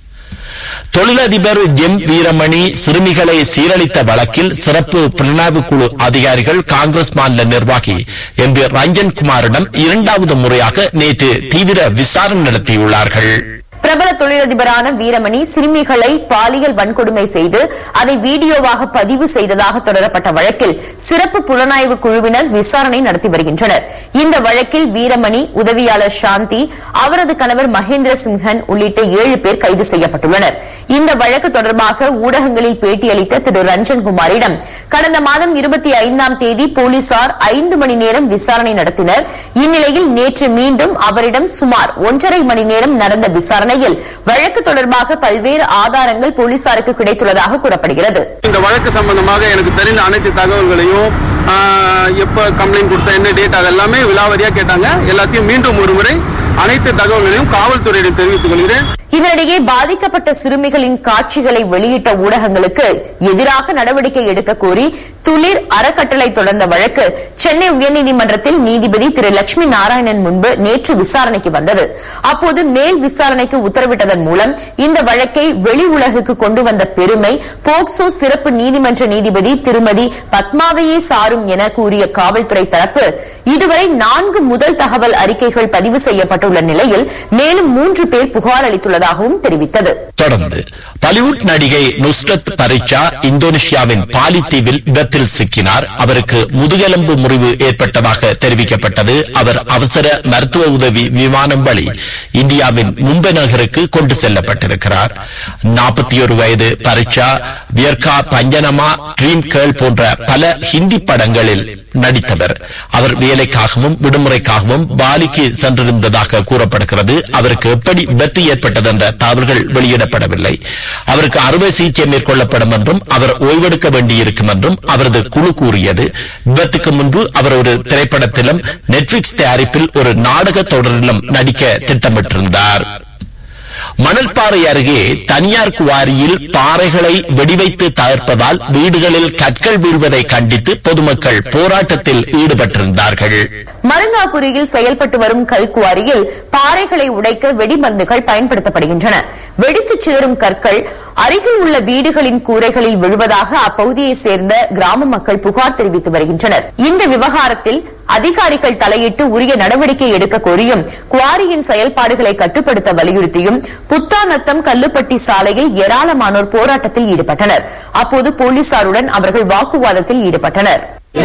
தொழிலதிபர் எம் வீரமணி சிறுமிகளை சீரழித்த வழக்கில் சிறப்பு புலனாய்வு குழு அதிகாரிகள் காங்கிரஸ் மாநில நிர்வாகி எம் பி ரஞ்சன் குமாரிடம் இரண்டாவது முறையாக நேற்று தீவிர விசாரணை நடத்தியுள்ளார்கள் பிரபல தொழிலதிபரான வீரமணி சிறுமிகளை பாலியல் வன்கொடுமை செய்து அதை வீடியோவாக பதிவு செய்ததாக தொடரப்பட்ட வழக்கில் சிறப்பு புலனாய்வு குழுவினர் விசாரணை நடத்தி வருகின்றனர் இந்த வழக்கில் வீரமணி உதவியாளர் சாந்தி அவரது கணவர் மகேந்திர சிங்ஹன் உள்ளிட்ட ஏழு பேர் கைது செய்யப்பட்டுள்ளனர் இந்த வழக்கு தொடர்பாக ஊடகங்களில் பேட்டியளித்த திரு ரஞ்சன் குமாரிடம் கடந்த மாதம் இருபத்தி ஐந்தாம் தேதி போலீசார் ஐந்து மணி நேரம் விசாரணை நடத்தினர் இந்நிலையில் நேற்று மீண்டும் அவரிடம் சுமார் ஒன்றரை மணி நேரம் நடந்த விசாரணையில் வழக்கு தொடர்பாக பல்வேறு ஆதாரங்கள் போலீசாருக்கு கிடைத்துள்ளதாக கூறப்படுகிறது இந்த வழக்கு சம்பந்தமாக எனக்கு தெரிந்த அனைத்து தகவல்களையும் ஆஹ், எப்ப கம்ப்ளைண்ட் கொடுத்த என்ன டேட் அதெல்லாமே விலாவரியா கேட்டாங்க எல்லாத்தையும் மீண்டும் ஒரு முறை அனைத்து தகவல்களையும் காவல்துறையிடம் தெரிவித்துக் கொள்கிறேன் இதனிடையே பாதிக்கப்பட்ட சிறுமிகளின் காட்சிகளை வெளியிட்ட ஊடகங்களுக்கு எதிராக நடவடிக்கை எடுக்க கோரி துளிர் அறக்கட்டளை தொடர்ந்த வழக்கு சென்னை உயர்நீதிமன்றத்தில் நீதிபதி திரு லட்சுமி நாராயணன் முன்பு நேற்று விசாரணைக்கு வந்தது அப்போது மேல் விசாரணைக்கு உத்தரவிட்டதன் மூலம் இந்த வழக்கை வெளி உலகுக்கு கொண்டு வந்த பெருமை போக்சோ சிறப்பு நீதிமன்ற நீதிபதி திருமதி பத்மாவையே சாரும் என கூறிய காவல்துறை தரப்பு இதுவரை நான்கு முதல் தகவல் அறிக்கைகள் பதிவு செய்யப்பட்டுள்ள நிலையில் மேலும் மூன்று பேர் புகார் அளித்துள்ளதாகவும் தெரிவித்தது தொடர்ந்து பாலிவுட் நடிகை நுஸ்ரத் பரிச்சா இந்தோனேஷியாவின் பாலி தீவில் விபத்தில் சிக்கினார் அவருக்கு முதுகெலும்பு முறிவு ஏற்பட்டதாக தெரிவிக்கப்பட்டது அவர் அவசர மருத்துவ உதவி விமானம் வழி இந்தியாவின் மும்பை நகருக்கு கொண்டு செல்லப்பட்டிருக்கிறார் நாற்பத்தி ஒரு வயது பரிச்சா வியர்கா பஞ்சனமா ட்ரீம் கேர்ள் போன்ற பல ஹிந்தி படங்களில் நடித்தவர் அவர் வேலைக்காகவும் விடுமுறைக்காகவும் பாலிக்கு சென்றிருந்ததாக கூறப்படுகிறது அவருக்கு எப்படி விபத்து ஏற்பட்டது என்ற தகவல்கள் வெளியிடப்படவில்லை அவருக்கு அறுவை சிகிச்சை மேற்கொள்ளப்படும் என்றும் அவர் ஓய்வெடுக்க வேண்டியிருக்கும் என்றும் அவரது குழு கூறியது விபத்துக்கு முன்பு அவர் ஒரு திரைப்படத்திலும் நெட்ஃபிளிக்ஸ் தயாரிப்பில் ஒரு நாடக தொடரிலும் நடிக்க திட்டமிட்டிருந்தார் மணல்பாறை அருகே தனியார் குவாரியில் பாறைகளை வெடிவைத்து தகர்ப்பதால் வீடுகளில் கற்கள் வீழ்வதை கண்டித்து பொதுமக்கள் போராட்டத்தில் ஈடுபட்டிருந்தார்கள் மருங்காபுரியில் செயல்பட்டு வரும் கல்குவாரியில் பாறைகளை உடைக்க வெடிமருந்துகள் பயன்படுத்தப்படுகின்றன வெடித்துச் சிதறும் கற்கள் அருகில் உள்ள வீடுகளின் கூரைகளில் விழுவதாக அப்பகுதியைச் சேர்ந்த கிராம மக்கள் புகார் தெரிவித்து வருகின்றனர் இந்த விவகாரத்தில் அதிகாரிகள் தலையிட்டு உரிய நடவடிக்கை எடுக்க கோரியும் குவாரியின் செயல்பாடுகளை கட்டுப்படுத்த வலியுறுத்தியும் புத்தாநத்தம் கல்லுப்பட்டி சாலையில் ஏராளமானோர் போராட்டத்தில் ஈடுபட்டனர் அப்போது போலீசாருடன் அவர்கள் வாக்குவாதத்தில் ஈடுபட்டனர்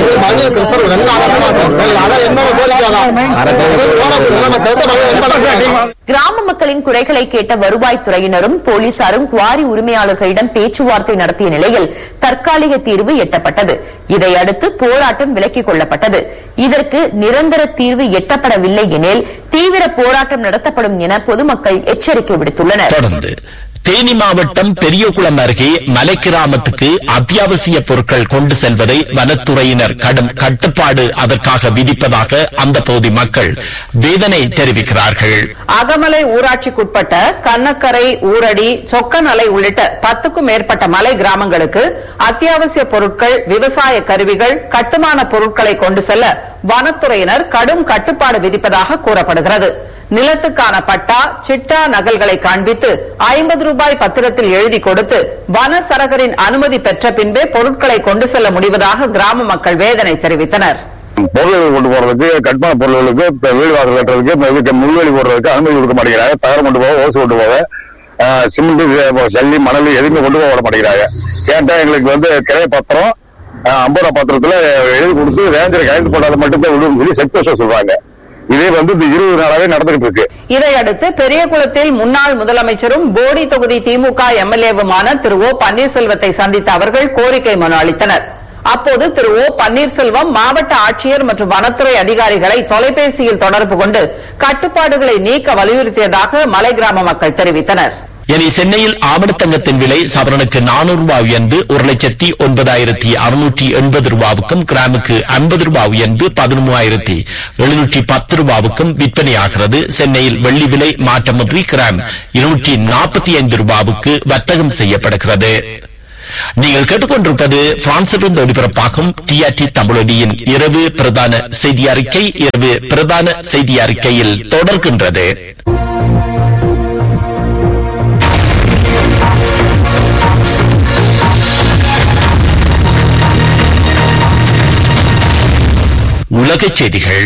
கிராம மக்களின் குறைகளை கேட்ட வருவாய்த்துறையினரும் போலீசாரும் குவாரி உரிமையாளர்களிடம் பேச்சுவார்த்தை நடத்திய நிலையில் தற்காலிக தீர்வு எட்டப்பட்டது இதையடுத்து போராட்டம் விலக்கிக் கொள்ளப்பட்டது இதற்கு நிரந்தர தீர்வு எட்டப்படவில்லை எனில் தீவிர போராட்டம் நடத்தப்படும் என பொதுமக்கள் எச்சரிக்கை விடுத்துள்ளனர் தொடர்ந்து தேனி மாவட்டம் பெரியகுளம் அருகே மலை கிராமத்துக்கு அத்தியாவசிய பொருட்கள் கொண்டு செல்வதை வனத்துறையினர் கடும் கட்டுப்பாடு அதற்காக விதிப்பதாக அந்த பகுதி மக்கள் வேதனை தெரிவிக்கிறார்கள் அகமலை ஊராட்சிக்குட்பட்ட கண்ணக்கரை ஊரடி சொக்கநலை உள்ளிட்ட பத்துக்கும் மேற்பட்ட மலை கிராமங்களுக்கு அத்தியாவசிய பொருட்கள் விவசாய கருவிகள் கட்டுமான பொருட்களை கொண்டு செல்ல வனத்துறையினர் கடும் கட்டுப்பாடு விதிப்பதாக கூறப்படுகிறது நிலத்துக்கான பட்டா சிட்டா நகல்களை காண்பித்து ஐம்பது ரூபாய் பத்திரத்தில் எழுதி கொடுத்து வன சரகரின் அனுமதி பெற்ற பின்பே பொருட்களை கொண்டு செல்ல முடிவதாக கிராம மக்கள் வேதனை தெரிவித்தனர் பொருள்கள் கொண்டு போறதுக்கு கட்டுமான பொருள்களுக்கு இப்ப வீடு வாசல் கட்டுறதுக்கு இப்ப இதுக்கு முள்வெளி போடுறதுக்கு அனுமதி கொடுக்க மாட்டேங்கிறாங்க தகரம் கொண்டு போக ஓசு கொண்டு போக ஆஹ், சிமெண்ட் ஜல்லி மணல் எதுவுமே கொண்டு போக விட மாட்டேங்கிறாங்க கேட்டா எங்களுக்கு வந்து கிரை பத்திரம் ஆஹ், ஐம்பது ரூபா பத்திரத்துல எழுதி கொடுத்து ரேஞ்சரை கையெழுத்து போடாத மட்டும்தான் விடுன்னு சொல்லி செக் போஸ்ட் சொல்றாங்க இதே வந்து இந்த இருபது நாளாவே நடந்துகிட்டு இருக்கு இதையடுத்து பெரியகுளத்தில் முன்னாள் முதலமைச்சரும் போடி தொகுதி திமுக எம்எல்ஏவுமான திரு ஓ பன்னீர்செல்வத்தை சந்தித்த அவர்கள் கோரிக்கை மனு அளித்தனர் அப்போது திரு ஓ பன்னீர்செல்வம் மாவட்ட ஆட்சியர் மற்றும் வனத்துறை அதிகாரிகளை தொலைபேசியில் தொடர்பு கொண்டு கட்டுப்பாடுகளை நீக்க வலியுறுத்தியதாக மலை கிராம மக்கள் தெரிவித்தனர் இனி சென்னையில் ஆமணத்தங்கத்தின் விலை சவரனுக்கு நானூறு ரூபாய் உயர்ந்து ஒரு லட்சத்தி ஒன்பதாயிரத்தி அறுநூற்றி எண்பது ரூபாவுக்கும் கிராமுக்கு ஐம்பது ரூபாய் உயர்ந்து பதினொன்றாயிரத்தி எழுநூற்றி பத்து ரூபாவுக்கும் விற்பனையாகிறது சென்னையில் வெள்ளி விலை மாற்றமின்றி கிராம் இருநூற்றி நாற்பத்தி ஐந்து ரூபாவுக்கு வர்த்தகம் செய்யப்படுகிறது நீங்கள் கேட்டுக்கொண்டிருப்பது பிரான்சிலிருந்து ஒளிபரப்பாகும் டிஆர்டி தமிழொலியின் இரவு பிரதான செய்தி அறிக்கை இரவு பிரதான செய்தி அறிக்கையில் தொடர்கின்றது உலகச் செய்திகள்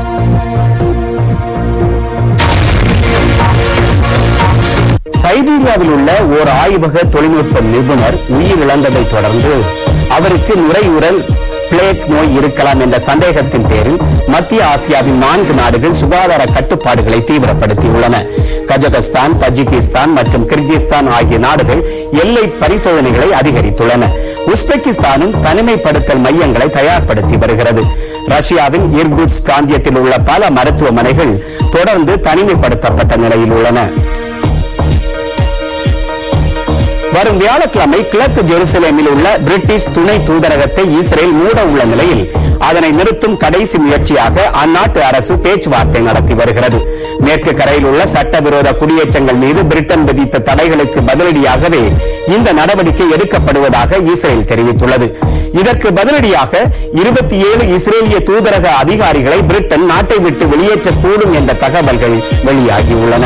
சைபீரியாவில் உள்ள ஓர் ஆய்வக தொழில்நுட்ப நிபுணர் உயிரிழந்ததை தொடர்ந்து அவருக்கு நுரையீரல் பிளேக் நோய் இருக்கலாம் என்ற சந்தேகத்தின் பேரில் மத்திய ஆசியாவின் நான்கு நாடுகள் சுகாதார கட்டுப்பாடுகளை தீவிரப்படுத்தியுள்ளன கஜகஸ்தான் தஜிகிஸ்தான் மற்றும் கிர்கிஸ்தான் ஆகிய நாடுகள் எல்லை பரிசோதனைகளை அதிகரித்துள்ளன உஸ்பெகிஸ்தானும் தனிமைப்படுத்தல் மையங்களை தயார்படுத்தி வருகிறது ரஷ்யாவின் இர்குட்ஸ் பிராந்தியத்தில் உள்ள பல மருத்துவமனைகள் தொடர்ந்து தனிமைப்படுத்தப்பட்ட நிலையில் உள்ளன வரும் வியாழக்கிழமை கிழக்கு ஜெருசலேமில் உள்ள பிரிட்டிஷ் துணை தூதரகத்தை இஸ்ரேல் மூட உள்ள நிலையில் அதனை நிறுத்தும் கடைசி முயற்சியாக அந்நாட்டு அரசு பேச்சுவார்த்தை நடத்தி வருகிறது மேற்கு கரையில் உள்ள சட்டவிரோத குடியேற்றங்கள் மீது பிரிட்டன் விதித்த தடைகளுக்கு பதிலடியாகவே இந்த நடவடிக்கை எடுக்கப்படுவதாக இஸ்ரேல் தெரிவித்துள்ளது இதற்கு பதிலடியாக இருபத்தி ஏழு இஸ்ரேலிய தூதரக அதிகாரிகளை பிரிட்டன் நாட்டை விட்டு வெளியேற்றக்கூடும் என்ற தகவல்கள் வெளியாகியுள்ளன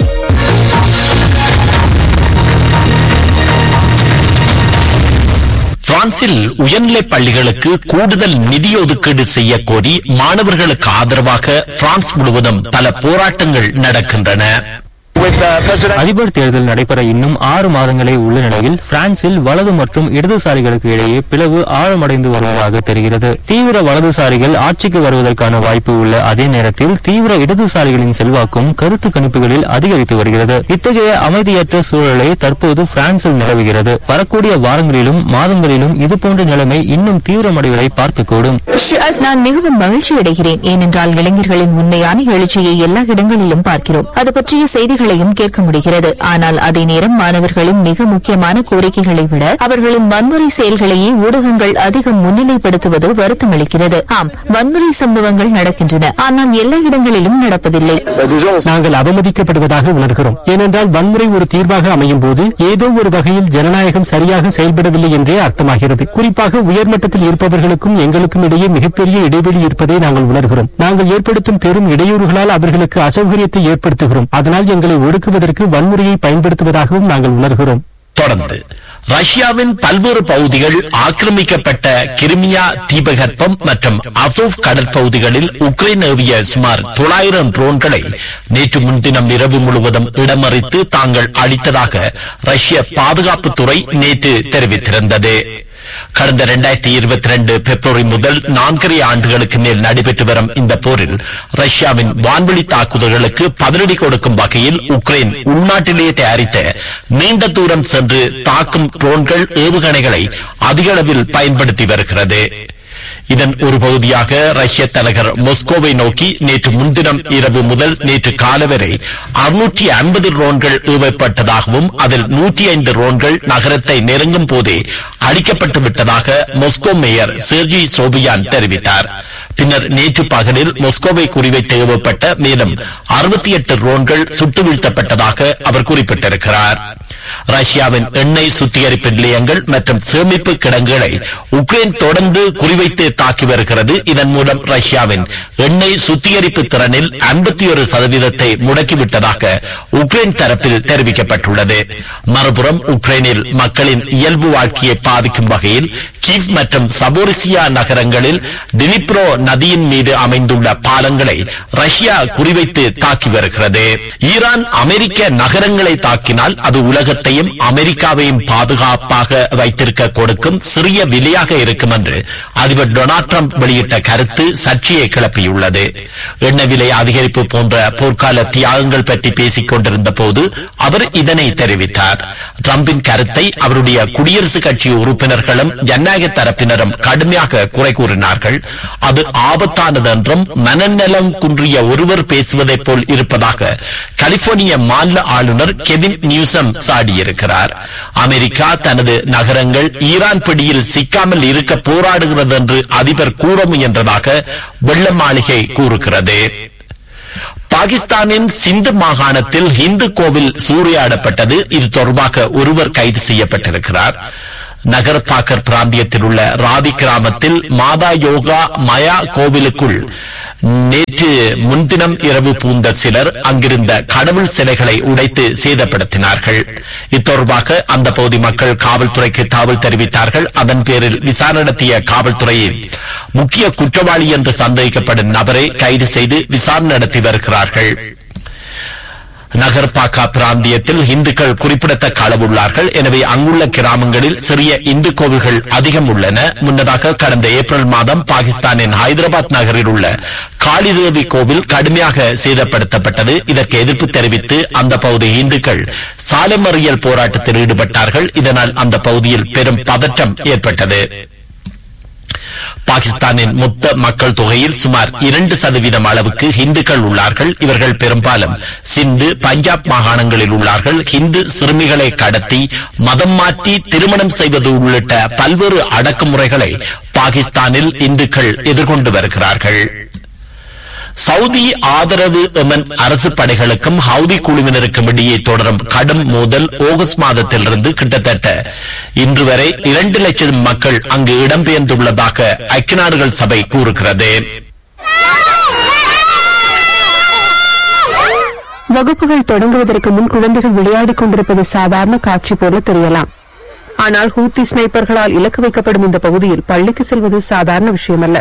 பிரான்சில் உயர்நிலைப் பள்ளிகளுக்கு கூடுதல் நிதி ஒதுக்கீடு செய்ய கோரி மாணவர்களுக்கு ஆதரவாக பிரான்ஸ் முழுவதும் பல போராட்டங்கள் நடக்கின்றன அதிபர் தேர்தல் நடைபெற இன்னும் ஆறு மாதங்களே உள்ள நிலையில் பிரான்சில் வலது மற்றும் இடதுசாரிகளுக்கு இடையே பிளவு ஆழமடைந்து வருவதாக தெரிகிறது தீவிர வலதுசாரிகள் ஆட்சிக்கு வருவதற்கான வாய்ப்பு உள்ள அதே நேரத்தில் தீவிர இடதுசாரிகளின் செல்வாக்கும் கருத்து கணிப்புகளில் அதிகரித்து வருகிறது இத்தகைய அமைதியற்ற சூழலை தற்போது பிரான்சில் நிலவுகிறது வரக்கூடிய வாரங்களிலும் மாதங்களிலும் இதுபோன்ற நிலைமை இன்னும் தீவிரமடைவதை பார்க்கக்கூடும் நான் மிகவும் மகிழ்ச்சி அடைகிறேன் ஏனென்றால் இளைஞர்களின் உண்மையான எழுச்சியை எல்லா இடங்களிலும் பார்க்கிறோம் அது பற்றிய செய்திகளையும் கேட்க முடிகிறது ஆனால் அதே நேரம் மாணவர்களின் மிக முக்கியமான கோரிக்கைகளை விட அவர்களின் வன்முறை செயல்களையே ஊடகங்கள் அதிகம் முன்னிலைப்படுத்துவது வருத்தமளிக்கிறது ஆம் வன்முறை சம்பவங்கள் நடக்கின்றன ஆனால் எல்லா இடங்களிலும் நடப்பதில்லை நாங்கள் அவமதிக்கப்படுவதாக உணர்கிறோம் ஏனென்றால் வன்முறை ஒரு தீர்வாக அமையும் போது ஏதோ ஒரு வகையில் ஜனநாயகம் சரியாக செயல்படவில்லை என்றே அர்த்தமாகிறது குறிப்பாக உயர்மட்டத்தில் இருப்பவர்களுக்கும் எங்களுக்கும் இடையே மிகப்பெரிய இடைவெளி இருப்பதை நாங்கள் உணர்கிறோம் நாங்கள் ஏற்படுத்தும் பெரும் இடையூறுகளால் அவர்களுக்கு அசௌகரியத்தை ஏற்படுத்துகிறோம் அதனால் எங்களை ஒடுக்குவதற்கு வன்முறையை பயன்படுத்துவதாகவும் நாங்கள் உணர்கிறோம் தொடர்ந்து ரஷ்யாவின் பல்வேறு பகுதிகள் ஆக்கிரமிக்கப்பட்ட கிரிமியா தீபகற்பம் மற்றும் அசோவ் கடற்பகுதிகளில் உக்ரைன் ஏவிய சுமார் தொள்ளாயிரம் ட்ரோன்களை நேற்று முன்தினம் இரவு முழுவதும் இடமறித்து தாங்கள் அளித்ததாக ரஷ்ய பாதுகாப்புத்துறை நேற்று தெரிவித்திருந்தது கடந்த இரண்டாயிரத்தி இருபத்தி ரெண்டு பிப்ரவரி முதல் நான்கரை ஆண்டுகளுக்கு மேல் நடைபெற்று வரும் இந்த போரில் ரஷ்யாவின் வான்வெளி தாக்குதல்களுக்கு பதிலடி கொடுக்கும் வகையில் உக்ரைன் உள்நாட்டிலேயே தயாரித்த நீண்ட தூரம் சென்று தாக்கும் ட்ரோன்கள் ஏவுகணைகளை அதிக அளவில் பயன்படுத்தி வருகிறது இதன் ஒரு பகுதியாக ரஷ்ய தலைநகர் மாஸ்கோவை நோக்கி நேற்று முன்தினம் இரவு முதல் நேற்று காலை வரை அறுநூற்றி ஐம்பது ட்ரோன்கள் ஏவப்பட்டதாகவும் அதில் நூற்றி ஐந்து ட்ரோன்கள் நகரத்தை நெருங்கும் போதே அடிக்கப்பட்டு விட்டதாக மாஸ்கோ மேயர் செர்ஜி சோபியான் தெரிவித்தார் பின்னர் நேற்று பகலில் மொஸ்கோவை குறிவைத்து ஏவப்பட்ட மேலும் அறுபத்தி எட்டு ட்ரோன்கள் சுட்டு வீழ்த்தப்பட்டதாக அவர் குறிப்பிட்டிருக்கிறார் ரஷ்யாவின் எண்ணெய் சுத்திகரிப்பு நிலையங்கள் மற்றும் சேமிப்பு கிடங்குகளை உக்ரைன் தொடர்ந்து குறிவைத்து தாக்கி வருகிறது இதன் மூலம் ரஷ்யாவின் எண்ணெய் சுத்திகரிப்பு திறனில் ஐம்பத்தி ஒரு சதவீதத்தை முடக்கிவிட்டதாக உக்ரைன் தரப்பில் தெரிவிக்கப்பட்டுள்ளது மறுபுறம் உக்ரைனில் மக்களின் இயல்பு வாழ்க்கையை பாதிக்கும் வகையில் கீவ் மற்றும் சபோரிசியா நகரங்களில் டினிப்ரோ நதியின் மீது அமைந்துள்ள பாலங்களை ரஷ்யா குறிவைத்து தாக்கி வருகிறது ஈரான் அமெரிக்க நகரங்களை தாக்கினால் அது உலகத்தையும் அமெரிக்காவையும் பாதுகாப்பாக வைத்திருக்க கொடுக்கும் சிறிய விலையாக இருக்கும் என்று அதிபர் டொனால்ட் ட்ரம்ப் வெளியிட்ட கருத்து சர்ச்சையை கிளப்பியுள்ளது எண்ணெய் விலை அதிகரிப்பு போன்ற போர்க்கால தியாகங்கள் பற்றி பேசிக் கொண்டிருந்த போது அவர் இதனை தெரிவித்தார் ட்ரம்பின் கருத்தை அவருடைய குடியரசுக் கட்சி உறுப்பினர்களும் ஜனநாயக தரப்பினரும் கடுமையாக குறை கூறினார்கள் அது ஆபத்தானது என்றும் மனநலம் குன்றிய ஒருவர் பேசுவதைப் போல் இருப்பதாக கலிபோர்னிய மாநில ஆளுநர் கெவின் நியூசம் சாடியிருக்கிறார் அமெரிக்கா தனது நகரங்கள் ஈரான் பிடியில் சிக்காமல் இருக்க போராடுகிறது என்று அதிபர் கூற முயன்றதாக வெள்ள மாளிகை கூறுகிறது பாகிஸ்தானின் சிந்து மாகாணத்தில் இந்து கோவில் சூறையாடப்பட்டது இது தொடர்பாக ஒருவர் கைது செய்யப்பட்டிருக்கிறார் நகர்பாக்கர் பிராந்தியத்தில் உள்ள ராதி கிராமத்தில் மாதா யோகா மயா கோவிலுக்குள் நேற்று முன்தினம் இரவு பூந்த சிலர் அங்கிருந்த கடவுள் சிலைகளை உடைத்து சேதப்படுத்தினார்கள் இத்தொடர்பாக அந்த பகுதி மக்கள் காவல்துறைக்கு தகவல் தெரிவித்தார்கள் அதன் பேரில் விசாரணை நடத்திய காவல்துறையில் முக்கிய குற்றவாளி என்று சந்தேகிக்கப்படும் நபரை கைது செய்து விசாரணை நடத்தி வருகிறார்கள் நகர்பாக்கா பிராந்தியத்தில் இந்துக்கள் குறிப்பிடத்தக்க அளவு உள்ளார்கள் எனவே அங்குள்ள கிராமங்களில் சிறிய இந்து கோவில்கள் அதிகம் உள்ளன முன்னதாக கடந்த ஏப்ரல் மாதம் பாகிஸ்தானின் ஹைதராபாத் நகரில் உள்ள காளிதேவி கோவில் கடுமையாக சேதப்படுத்தப்பட்டது இதற்கு எதிர்ப்பு தெரிவித்து அந்த பகுதி இந்துக்கள் சாலை மறியல் போராட்டத்தில் ஈடுபட்டார்கள் இதனால் அந்த பகுதியில் பெரும் பதற்றம் ஏற்பட்டது பாகிஸ்தானின் மொத்த மக்கள் தொகையில் சுமார் இரண்டு சதவீதம் அளவுக்கு இந்துக்கள் உள்ளார்கள் இவர்கள் பெரும்பாலும் சிந்து பஞ்சாப் மாகாணங்களில் உள்ளார்கள் ஹிந்து சிறுமிகளை கடத்தி மதம் மாற்றி திருமணம் செய்வது உள்ளிட்ட பல்வேறு அடக்குமுறைகளை பாகிஸ்தானில் இந்துக்கள் எதிர்கொண்டு வருகிறார்கள் சவுதி ஆதரவு எமன் அரசு படைகளுக்கும் ஹவுதி குழுவினருக்கும் இடையே தொடரும் கடும் மோதல் ஆகஸ்ட் மாதத்திலிருந்து கிட்டத்தட்ட இன்று வரை இரண்டு லட்சம் மக்கள் அங்கு இடம்பெயர்ந்துள்ளதாக ஐக்கிய நாடுகள் சபை கூறுகிறது வகுப்புகள் தொடங்குவதற்கு முன் குழந்தைகள் விளையாடிக் கொண்டிருப்பது சாதாரண காட்சி போல தெரியலாம் ஆனால் ஹூத்தி ஸ்னைப்பர்களால் இலக்கு வைக்கப்படும் இந்த பகுதியில் பள்ளிக்கு செல்வது சாதாரண விஷயமல்ல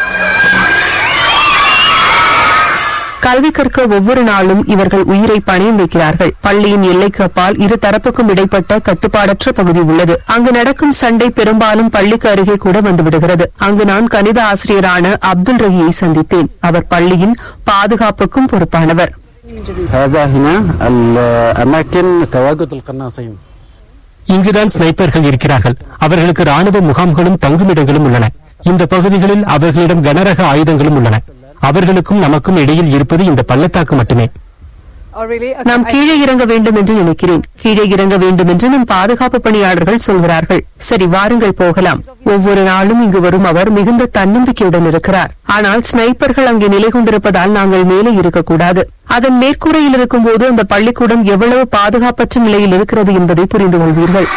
கல்வி கற்க ஒவ்வொரு நாளும் இவர்கள் உயிரை பணயம் வைக்கிறார்கள் பள்ளியின் எல்லைக்கு அப்பால் இரு தரப்புக்கும் இடைப்பட்ட கட்டுப்பாடற்ற பகுதி உள்ளது அங்கு நடக்கும் சண்டை பெரும்பாலும் பள்ளிக்கு அருகே கூட வந்துவிடுகிறது அங்கு நான் கணித ஆசிரியரான அப்துல் ரஹியை சந்தித்தேன் அவர் பள்ளியின் பாதுகாப்புக்கும் பொறுப்பானவர் هذا هنا الأماكن تواجد القناصين இங்குதான் ஸ்னைப்பர்கள் இருக்கிறார்கள் அவர்களுக்கு ராணுவ முகாம்களும் தங்குமிடங்களும் உள்ளன இந்த பகுதிகளில் அவர்களிடம் கனரக ஆயுதங்களும் உள்ளன அவர்களுக்கும் நமக்கும் இடையில் இருப்பது இந்த பள்ளத்தாக்கு மட்டுமே நாம் கீழே இறங்க வேண்டும் என்று நினைக்கிறேன் கீழே இறங்க வேண்டும் என்று நம் பாதுகாப்பு பணியாளர்கள் சொல்கிறார்கள் சரி வாருங்கள் போகலாம் ஒவ்வொரு நாளும் இங்கு வரும் அவர் மிகுந்த தன்னம்பிக்கையுடன் இருக்கிறார் ஆனால் ஸ்னைப்பர்கள் அங்கே நிலை கொண்டிருப்பதால் நாங்கள் மேலே இருக்கக்கூடாது அதன் மேற்கூரையில் இருக்கும்போது அந்த பள்ளிக்கூடம் எவ்வளவு பாதுகாப்பற்ற நிலையில் இருக்கிறது என்பதை புரிந்து கொள்வீர்கள்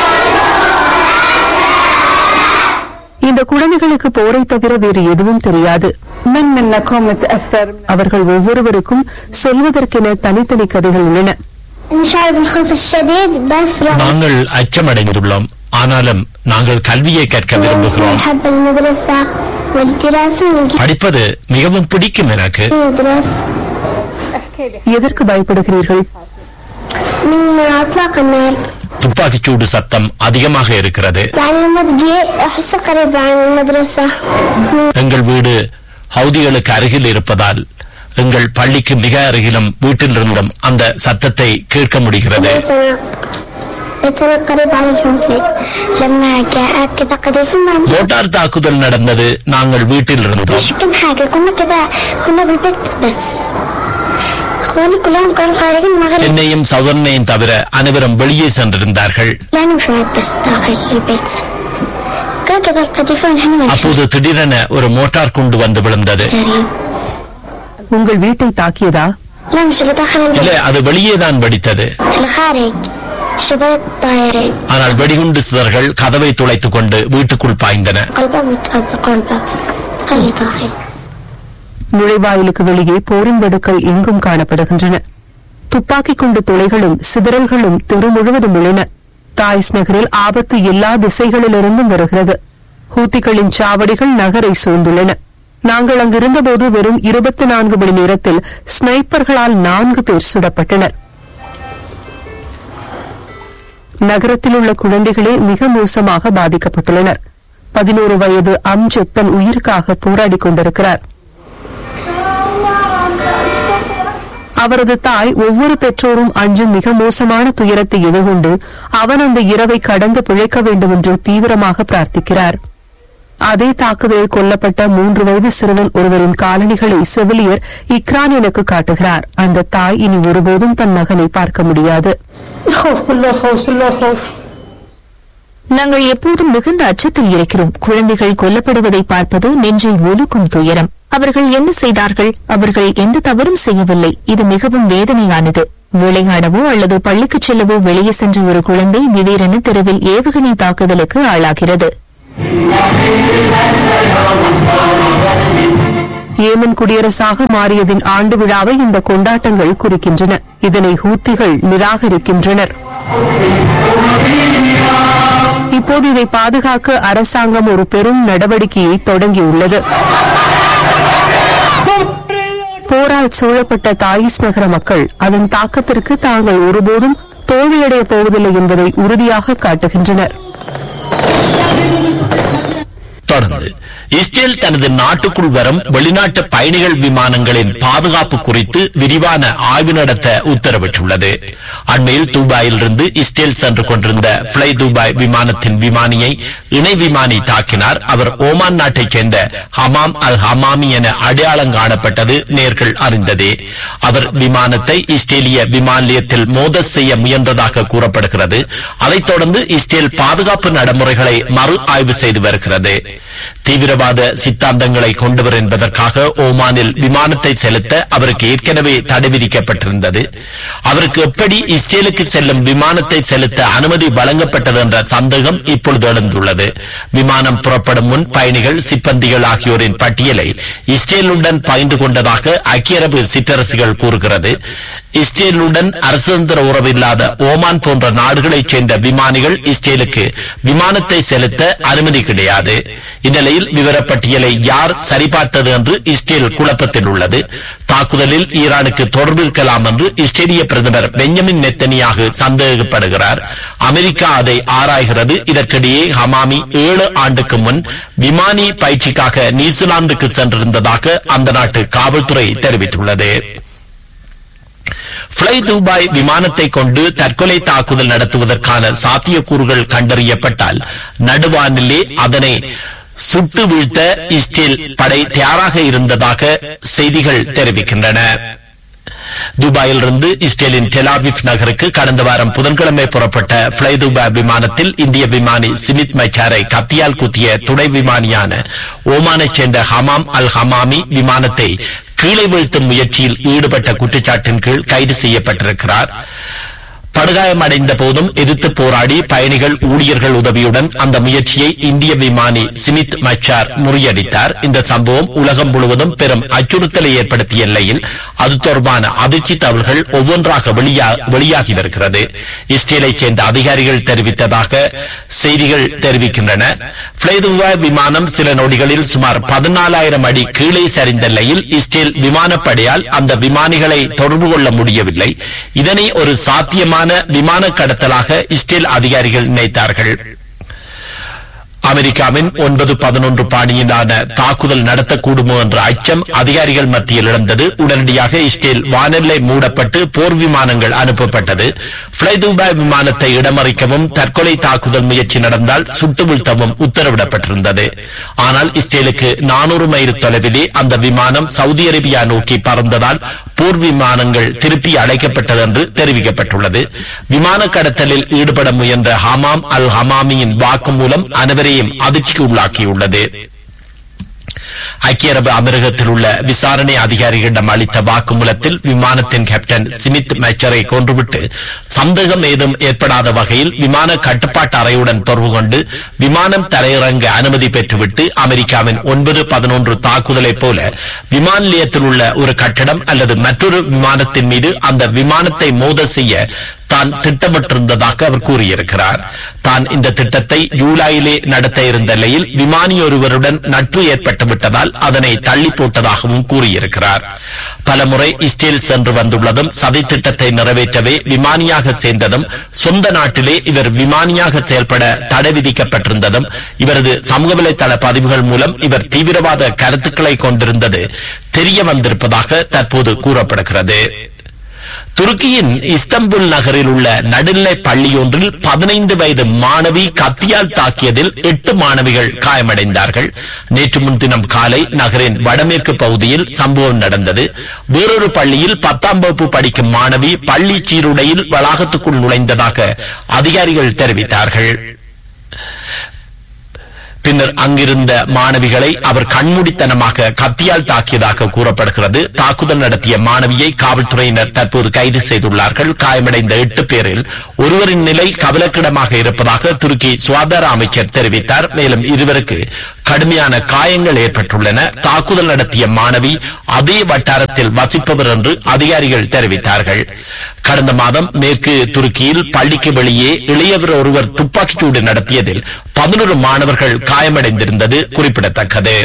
இந்த குழந்தைகளுக்கு போரை தவிர வேறு எதுவும் தெரியாது அவர்கள் ஒவ்வொருவருக்கும் சொல்வதற்கென தனித்தனி கதைகள் உள்ளன نشعر بالخوف الشديد بس رغم நாங்கள் அச்சமடைந்துள்ளோம் ஆனாலும் நாங்கள் கல்வியை கற்க விரும்புகிறோம் أحب المدرسة والدراسة من படிப்பது மிகவும் பிடிக்கும் எனக்கு ندرس எதற்கு பயப்படுகிறீர்கள் من إطلاق النار துப்பாக்கிச்சூடு சத்தம் அதிகமாக இருக்கிறது يعني لما تجي أحس قريب عن المدرسة எங்கள் வீடு ஹவுதிகளுக்கு அருகில் இருப்பதால் எங்கள் பள்ளிக்கு மிக அருகிலும் வீட்டில் இருந்தும் அந்த சத்தத்தை கேட்க முடிகிறது بيتنا بيتنا قريب عليهم في لما جاء كذا قضية في المعنى மோட்டார் தாக்குதல் நடந்தது நாங்கள் வீட்டில் இருந்தோம் مش كم حاجة كنا كده كنا بالبيت بس اخواني كلهم كانوا خارجين المغرب என்னையும் சௌதரனையும் தவிர அனைவரும் வெளியே சென்றிருந்தார்கள் لا نمشي بس داخل البيت فجأة كده القذيفة ونحن ماشيين அப்போது திடீரென ஒரு மோட்டார் குண்டு வந்து விழுந்தது உங்கள் வீட்டை தாக்கியதா لا مش اللي دخل இல்ல البيت அது வெளியே தான் வெடித்தது في الخارج شباب طايرين ஆனால் வெடிகுண்டு சிதறல்கள் கதவை துளைத்துக் கொண்டு வீட்டுக்குள் பாய்ந்தன الباب وتخزقوا الباب خلي داخل நுழைவாயிலுக்கு வெளியே போரின் வெடுக்கள் எங்கும் காணப்படுகின்றன துப்பாக்கிக் குண்டு துளைகளும் சிதறல்களும் தெரு முழுவதும் உள்ளன தாய்ஸ் நகரில் ஆபத்து எல்லா திசைகளிலிருந்தும் வருகிறது ஹூத்திகளின் சாவடிகள் நகரை சூழ்ந்துள்ளன நாங்கள் அங்கிருந்தபோது வெறும் இருபத்தி நான்கு மணி நேரத்தில் ஸ்னைப்பர்களால் நான்கு பேர் சுடப்பட்டனர் நகரத்தில் உள்ள குழந்தைகளே மிக மோசமாக பாதிக்கப்பட்டுள்ளனர் பதினோரு வயது அம்ஜத் தன் உயிருக்காக போராடிக் கொண்டிருக்கிறார் அவரது தாய் ஒவ்வொரு பெற்றோரும் அஞ்சும் மிக மோசமான துயரத்தை எதிர்கொண்டு அவன் அந்த இரவை கடந்து பிழைக்க வேண்டும் என்று தீவிரமாக பிரார்த்திக்கிறார் அதே தாக்குதலில் கொல்லப்பட்ட மூன்று வயது சிறுவன் ஒருவரின் காலணிகளை செவிலியர் இக்ரான் எனக்கு காட்டுகிறார் அந்த தாய் இனி ஒருபோதும் தன் மகனை பார்க்க முடியாது خوف كله خوف كله خوف நாங்கள் எப்போதும் மிகுந்த அச்சத்தில் இருக்கிறோம் குழந்தைகள் கொல்லப்படுவதை பார்ப்பது நெஞ்சை ஒலுக்கும் துயரம் அவர்கள் என்ன செய்தார்கள் அவர்கள் எந்த தவறும் செய்யவில்லை இது மிகவும் வேதனையானது விளையாடவோ அல்லது பள்ளிக்கு செல்லவோ வெளியே சென்ற ஒரு குழந்தை திடீரென தெருவில் ஏவுகணை தாக்குதலுக்கு ஆளாகிறது ஏமன் குடியரசாக மாறியதின் ஆண்டு விழாவை இந்த கொண்டாட்டங்கள் குறிக்கின்றன இதனை ஹூத்திகள் நிராகரிக்கின்றனர் இப்போது இதை பாதுகாக்க அரசாங்கம் ஒரு பெரும் நடவடிக்கையை தொடங்கியுள்ளது போரால் சூழப்பட்ட தாயிஸ் நகர மக்கள் அதன் தாக்கத்திற்கு தாங்கள் ஒருபோதும் தோல்வியடைய போவதில்லை என்பதை உறுதியாக காட்டுகின்றனர் தொடர்ந்து இஸ்ரேல் தனது நாட்டுக்குள் வரும் வெளிநாட்டு பயணிகள் விமானங்களின் பாதுகாப்பு குறித்து விரிவான ஆய்வு நடத்த உத்தரவிட்டுள்ளது அண்மையில் துபாயிலிருந்து இஸ்ரேல் சென்று கொண்டிருந்த பிளை துபாய் விமானத்தின் விமானியை இணை விமானி தாக்கினார் அவர் ஓமான் நாட்டைச் சேர்ந்த ஹமாம் அல் ஹமாமி என அடையாளம் காணப்பட்டது நேர்கள் அறிந்ததே அவர் விமானத்தை இஸ்ரேலிய விமான நிலையத்தில் மோத செய்ய முயன்றதாக கூறப்படுகிறது அதைத் தொடர்ந்து இஸ்ரேல் பாதுகாப்பு நடைமுறைகளை மறு ஆய்வு செய்து வருகிறது தீவிரவாத சித்தாந்தங்களை கொண்டவர் என்பதற்காக ஓமானில் விமானத்தை செலுத்த அவருக்கு ஏற்கனவே தடை விதிக்கப்பட்டிருந்தது அவருக்கு எப்படி இஸ்ரேலுக்கு செல்லும் விமானத்தை செலுத்த அனுமதி வழங்கப்பட்டது என்ற சந்தேகம் இப்பொழுது எழுந்துள்ளது விமானம் புறப்படும் முன் பயணிகள் சிப்பந்திகள் ஆகியோரின் பட்டியலை இஸ்ரேலுடன் பகிர்ந்து கொண்டதாக ஐக்கிய அரபு சிற்றரசுகள் கூறுகிறது இஸ்ரேலுடன் அரசந்திர உறவில்லாத ஓமான் போன்ற நாடுகளைச் சேர்ந்த விமானிகள் இஸ்ரேலுக்கு விமானத்தை செலுத்த அனுமதி கிடையாது இந்நிலையில் விவரப்பட்டியலை யார் சரிபார்த்தது என்று இஸ்ரேல் குழப்பத்தில் உள்ளது தாக்குதலில் ஈரானுக்கு தொடர்பு இருக்கலாம் என்று இஸ்ரேலிய பிரதமர் பெஞ்சமின் நெத்தனியாக சந்தேகப்படுகிறார் அமெரிக்கா அதை ஆராய்கிறது இதற்கிடையே ஹமாமி ஏழு ஆண்டுக்கு முன் விமானி பயிற்சிக்காக நியூசிலாந்துக்கு சென்றிருந்ததாக அந்த நாட்டு காவல்துறை தெரிவித்துள்ளது பிளை துபாய் விமானத்தை கொண்டு தற்கொலை தாக்குதல் நடத்துவதற்கான சாத்தியக்கூறுகள் கண்டறியப்பட்டால் நடுவானிலே அதனை சுட்டு வீழ்த்த இஸ்ரேல் படை தயாராக இருந்ததாக செய்திகள் தெரிவிக்கின்றன துபாயிலிருந்து இஸ்ரேலின் டெலாவிப் நகருக்கு கடந்த வாரம் புதன்கிழமை புறப்பட்ட பிளை துபாய் விமானத்தில் இந்திய விமானி சிமித் மைச்சாரை கத்தியால் குத்திய துணை விமானியான ஓமானைச் சேர்ந்த ஹமாம் அல் ஹமாமி விமானத்தை கீழே வீழ்த்தும் முயற்சியில் ஈடுபட்ட குற்றச்சாட்டின் கீழ் கைது செய்யப்பட்டிருக்கிறார் படுகாயமடைந்த போதும் எதிர்த்து போராடி பயணிகள் ஊழியர்கள் உதவியுடன் அந்த முயற்சியை இந்திய விமானி சிமித் மச்சார் முறியடித்தார் இந்த சம்பவம் உலகம் முழுவதும் பெரும் அச்சுறுத்தலை ஏற்படுத்திய எல்லையில் அது தொடர்பான அதிர்ச்சி தகவல்கள் ஒவ்வொன்றாக வெளியா- வெளியாகி வருகிறது இஸ்ரேலைச் சேர்ந்த அதிகாரிகள் தெரிவித்ததாக செய்திகள் தெரிவிக்கின்றன பிளைதுவாய் விமானம் சில நொடிகளில் சுமார் பதினாலாயிரம் அடி கீழே சரிந்த நிலையில் இஸ்ரேல் விமானப்படையால் அந்த விமானிகளை தொடர்பு கொள்ள முடியவில்லை இதனை ஒரு சாத்தியமான விமான கடத்தலாக இஸ்ரேல் அதிகாரிகள் நினைத்தார்கள் அமெரிக்காவின் ஒன்பது பதினொன்று பாணியிலான தாக்குதல் நடத்தக்கூடுமோ என்ற அச்சம் அதிகாரிகள் மத்தியில் எழுந்தது உடனடியாக இஸ்ரேல் வானெல்லை மூடப்பட்டு போர் விமானங்கள் அனுப்பப்பட்டது ஃப்ளை துபாய் விமானத்தை இடமறிக்கவும் தற்கொலை தாக்குதல் முயற்சி நடந்தால் சுட்டு வீழ்த்தவும் உத்தரவிடப்பட்டிருந்தது ஆனால் இஸ்ரேலுக்கு நானூறு மைல் தொலைவிலே அந்த விமானம் சவுதி அரேபியா நோக்கி பறந்ததால் போர் விமானங்கள் திருப்பி அழைக்கப்பட்டது என்று தெரிவிக்கப்பட்டுள்ளது விமான கடத்தலில் ஈடுபட முயன்ற ஹமாம் அல் ஹமாமியின் வாக்குமூலம் அனைவரையும் அதிர்ச்சிக்கு உள்ளாக்கியுள்ளது ஐக்கிய அரபு அமீரகத்தில் உள்ள விசாரணை அதிகாரிகளிடம் அளித்த வாக்குமூலத்தில் விமானத்தின் கேப்டன் சிமித் மெச்சரை கொன்றுவிட்டு சந்தேகம் ஏதும் ஏற்படாத வகையில் விமான கட்டுப்பாட்டு அறையுடன் தொடர்பு கொண்டு விமானம் தரையிறங்க அனுமதி பெற்றுவிட்டு அமெரிக்காவின் ஒன்பது பதினொன்று தாக்குதலைப் போல விமான நிலையத்தில் உள்ள ஒரு கட்டடம் அல்லது மற்றொரு விமானத்தின் மீது அந்த விமானத்தை மோத செய்ய தான் திட்டமிட்டிருந்ததாக அவர் கூறியிருக்கிறார் தான் இந்த திட்டத்தை ஜூலையிலே நடத்த இருந்த நிலையில் விமானி ஒருவருடன் நட்பு ஏற்பட்டு விட்டதால் அதனை தள்ளி போட்டதாகவும் கூறியிருக்கிறார் பலமுறை இஸ்ரேல் சென்று வந்துள்ளதும் சதி திட்டத்தை நிறைவேற்றவே விமானியாக சேர்ந்ததும் சொந்த நாட்டிலே இவர் விமானியாக செயல்பட தடை விதிக்கப்பட்டிருந்ததும் இவரது சமூக வலைதள பதிவுகள் மூலம் இவர் தீவிரவாத கருத்துக்களை கொண்டிருந்தது தெரிய வந்திருப்பதாக தற்போது கூறப்படுகிறது துருக்கியின் இஸ்தம்புல் நகரில் உள்ள நடுநிலை பள்ளியொன்றில் பதினைந்து வயது மாணவி கத்தியால் தாக்கியதில் எட்டு மாணவிகள் காயமடைந்தார்கள் நேற்று முன்தினம் காலை நகரின் வடமேற்கு பகுதியில் சம்பவம் நடந்தது வேறொரு பள்ளியில் பத்தாம் வகுப்பு படிக்கும் மாணவி பள்ளி சீருடையில் வளாகத்துக்குள் நுழைந்ததாக அதிகாரிகள் தெரிவித்தார்கள் பின்னர் அங்கிருந்த மாணவிகளை அவர் கண்மூடித்தனமாக கத்தியால் தாக்கியதாக கூறப்படுகிறது தாக்குதல் நடத்திய மாணவியை காவல்துறையினர் தற்போது கைது செய்துள்ளார்கள் காயமடைந்த எட்டு பேரில் ஒருவரின் நிலை கவலைக்கிடமாக இருப்பதாக துருக்கி சுகாதார அமைச்சர் தெரிவித்தார் மேலும் இருவருக்கு கடுமையான காயங்கள் ஏற்பட்டுள்ளன தாக்குதல் நடத்திய மாணவி அதே வட்டாரத்தில் வசிப்பவர் என்று அதிகாரிகள் தெரிவித்தார்கள் கடந்த மாதம் மேற்கு துருக்கியில் பள்ளிக்கு வெளியே இளையவர் ஒருவர் துப்பாக்கிச்சூடு நடத்தியதில் பதினொரு மாணவர்கள் காயமடைந்திருந்தது குறிப்பிடத்தக்கது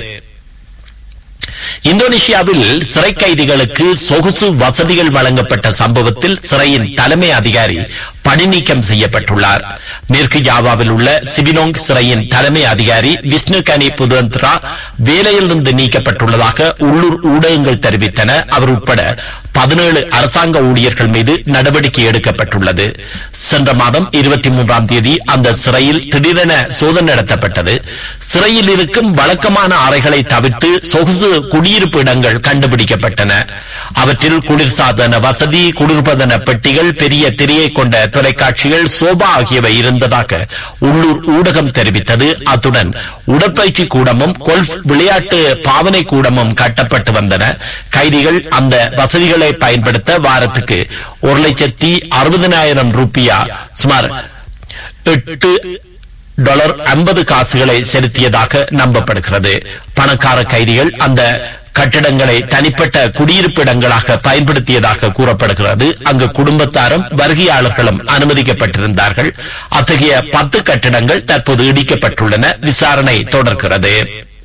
இந்தோனேஷியாவில் சிறை கைதிகளுக்கு சொகுசு வசதிகள் வழங்கப்பட்ட சம்பவத்தில் சிறையின் தலைமை அதிகாரி பணி நீக்கம் செய்யப்பட்டுள்ளார் மேற்கு ஜாவாவில் உள்ள சிபிலோங் சிறையின் தலைமை அதிகாரி விஷ்ணு கனி புதந்திரா வேலையிலிருந்து நீக்கப்பட்டுள்ளதாக உள்ளூர் ஊடகங்கள் தெரிவித்தன அவர் உட்பட பதினேழு அரசாங்க ஊழியர்கள் மீது நடவடிக்கை எடுக்கப்பட்டுள்ளது சென்ற மாதம் இருபத்தி மூன்றாம் தேதி அந்த சிறையில் திடீரென சோதனை நடத்தப்பட்டது சிறையில் இருக்கும் வழக்கமான அறைகளை தவிர்த்து சொகுசு குடியிருப்பு இடங்கள் கண்டுபிடிக்கப்பட்டன அவற்றில் குளிர்சாதன வசதி குளிர்பதன பெட்டிகள் பெரிய திரையை கொண்ட தொலைக்காட்சிகள் சோபா ஆகியவை இருந்ததாக உள்ளூர் ஊடகம் தெரிவித்தது அத்துடன் உடற்பயிற்சி கூடமும் கோல்ஃப் விளையாட்டு பாவனை கூடமும் கட்டப்பட்டு வந்தன கைதிகள் அந்த வசதிகளை பயன்படுத்த வாரத்துக்கு ஒரு லட்சத்தி அறுபதனாயிரம் ரூபியா சுமார் எட்டு டாலர் ஐம்பது காசுகளை செலுத்தியதாக நம்பப்படுகிறது பணக்கார கைதிகள் அந்த கட்டிடங்களை தனிப்பட்ட குடியிருப்பு இடங்களாக பயன்படுத்தியதாக கூறப்படுகிறது அங்கு குடும்பத்தாரும் வருகையாளர்களும் அனுமதிக்கப்பட்டிருந்தார்கள் அத்தகைய பத்து கட்டிடங்கள் தற்போது இடிக்கப்பட்டுள்ளன விசாரணை தொடர்கிறது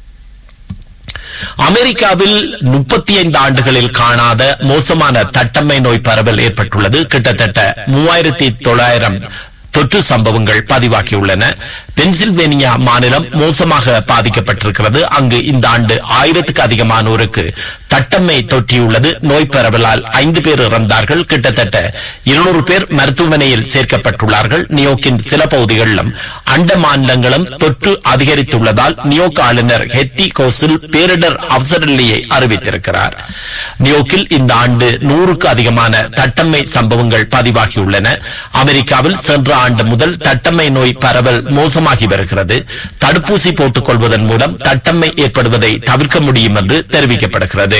அமெரிக்காவில் முப்பத்தி ஐந்து ஆண்டுகளில் காணாத மோசமான தட்டம்மை நோய் பரவல் ஏற்பட்டுள்ளது கிட்டத்தட்ட மூவாயிரத்தி தொள்ளாயிரம் தொற்று சம்பவங்கள் பதிவாகியுள்ளன பென்சில்வேனியா மாநிலம் மோசமாக பாதிக்கப்பட்டிருக்கிறது அங்கு இந்த ஆண்டு ஆயிரத்துக்கு அதிகமானோருக்கு தட்டம்மை தொற்றியுள்ளது நோய் பரவலால் ஐந்து பேர் இறந்தார்கள் கிட்டத்தட்ட இருநூறு பேர் மருத்துவமனையில் சேர்க்கப்பட்டுள்ளார்கள் நியோக்கின் சில பகுதிகளிலும் அண்ட மாநிலங்களும் தொற்று அதிகரித்துள்ளதால் நியோக் ஆளுநர் ஹெத்தி கோசில் பேரிடர் அவசரநிலையை அறிவித்திருக்கிறார் நியோக்கில் இந்த ஆண்டு நூறுக்கு அதிகமான தட்டம்மை சம்பவங்கள் பதிவாகியுள்ளன அமெரிக்காவில் சென்ற ஆண்டு முதல் தட்டம்மை நோய் பரவல் மோசமாகி வருகிறது தடுப்பூசி போட்டுக் கொள்வதன் மூலம் தட்டம்மை ஏற்படுவதை தவிர்க்க முடியும் என்று தெரிவிக்கப்படுகிறது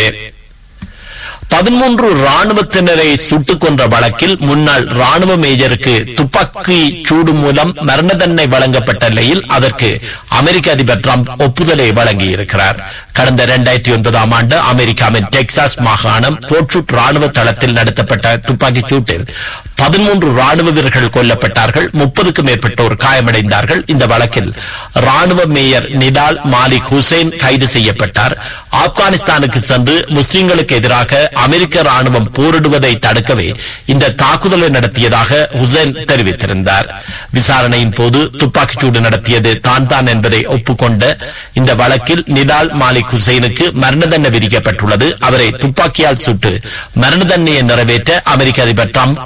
பதிமூன்று ராணுவத்தினரை சுட்டுக் கொன்ற வழக்கில் முன்னாள் ராணுவ மேஜருக்கு துப்பாக்கி சூடு மூலம் மரண தண்டனை வழங்கப்பட்ட நிலையில் அதற்கு அமெரிக்க அதிபர் டிரம்ப் ஒப்புதலை வழங்கியிருக்கிறார் கடந்த இரண்டாயிரத்தி ஒன்பதாம் ஆண்டு அமெரிக்காவின் டெக்சாஸ் மாகாணம் போர்ட்ஷூட் ராணுவ தளத்தில் நடத்தப்பட்ட துப்பாக்கிச் சூட்டில் பதிமூன்று ராணுவ வீரர்கள் கொல்லப்பட்டார்கள் முப்பதுக்கும் மேற்பட்டோர் காயமடைந்தார்கள் இந்த வழக்கில் ராணுவ மேயர் நிடால் மாலிக் ஹுசைன் கைது செய்யப்பட்டார் ஆப்கானிஸ்தானுக்கு சென்று முஸ்லிம்களுக்கு எதிராக அமெரிக்க ராணுவம் போரிடுவதை தடுக்கவே இந்த தாக்குதலை நடத்தியதாக ஹுசைன் தெரிவித்திருந்தார் விசாரணையின் போது துப்பாக்கிச்சூடு நடத்தியது தான் தான் என்பதை ஒப்புக்கொண்ட இந்த வழக்கில் நிடால் மாலிக் ஹுசைனுக்கு மரண தண்டனை விதிக்கப்பட்டுள்ளது அவரை துப்பாக்கியால் சுட்டு மரண தண்டனையை நிறைவேற்ற அமெரிக்க அதிபர் டிரம்ப் ஒப்புதல்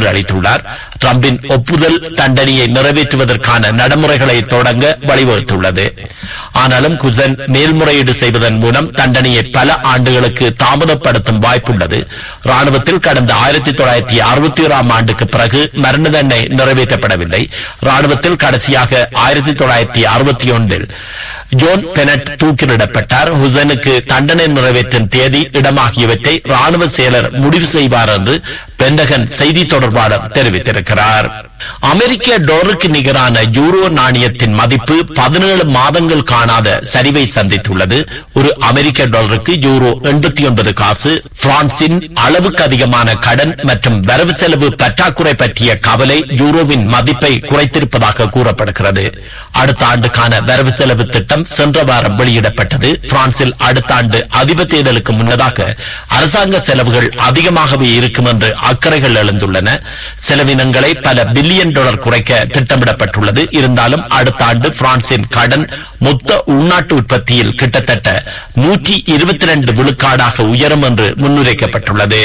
தகவல் அளித்துள்ளார் டிரம்பின் ஒப்புதல் தண்டனையை நிறைவேற்றுவதற்கான நடைமுறைகளை தொடங்க வழிவகுத்துள்ளது ஆனாலும் குசன் மேல்முறையீடு செய்வதன் மூலம் தண்டனையை பல ஆண்டுகளுக்கு தாமதப்படுத்தும் வாய்ப்புள்ளது ராணுவத்தில் கடந்த ஆயிரத்தி தொள்ளாயிரத்தி அறுபத்தி ஓராம் ஆண்டுக்கு பிறகு மரண தண்டனை நிறைவேற்றப்படவில்லை ராணுவத்தில் கடைசியாக ஆயிரத்தி தொள்ளாயிரத்தி அறுபத்தி ஒன்றில் ஜோன் பெனட் தூக்கிலிடப்பட்டார் ஹுசனுக்கு தண்டனை நிறைவேற்றும் தேதி இடம் ஆகியவற்றை ராணுவ செயலர் முடிவு செய்வார் என்று பெண்டகன் செய்தி தொடர்பாளர் தெரிவித்திருக்கிறார் அமெரிக்க டாலருக்கு நிகரான யூரோ நாணயத்தின் மதிப்பு பதினேழு மாதங்கள் காணாத சரிவை சந்தித்துள்ளது ஒரு அமெரிக்க டாலருக்கு யூரோ எண்பத்தி ஒன்பது காசு பிரான்சின் அளவுக்கு அதிகமான கடன் மற்றும் வரவு செலவு பற்றாக்குறை பற்றிய கவலை யூரோவின் மதிப்பை குறைத்திருப்பதாக கூறப்படுகிறது அடுத்த ஆண்டுக்கான வரவு செலவு திட்டம் சென்ற வாரம் வெளியிடப்பட்டது பிரான்சில் அடுத்த ஆண்டு அதிபர் தேர்தலுக்கு முன்னதாக அரசாங்க செலவுகள் அதிகமாகவே இருக்கும் என்று அக்கறைகள் எழுந்துள்ளன செலவினங்களை பல பில்லியன் டாலர் குறைக்க திட்டமிடப்பட்டுள்ளது இருந்தாலும் அடுத்த ஆண்டு பிரான்சின் கடன் மொத்த உள்நாட்டு உற்பத்தியில் கிட்டத்தட்ட நூற்றி இருபத்தி ரெண்டு விழுக்காடாக உயரும் என்று முன்னுரைக்கப்பட்டுள்ளது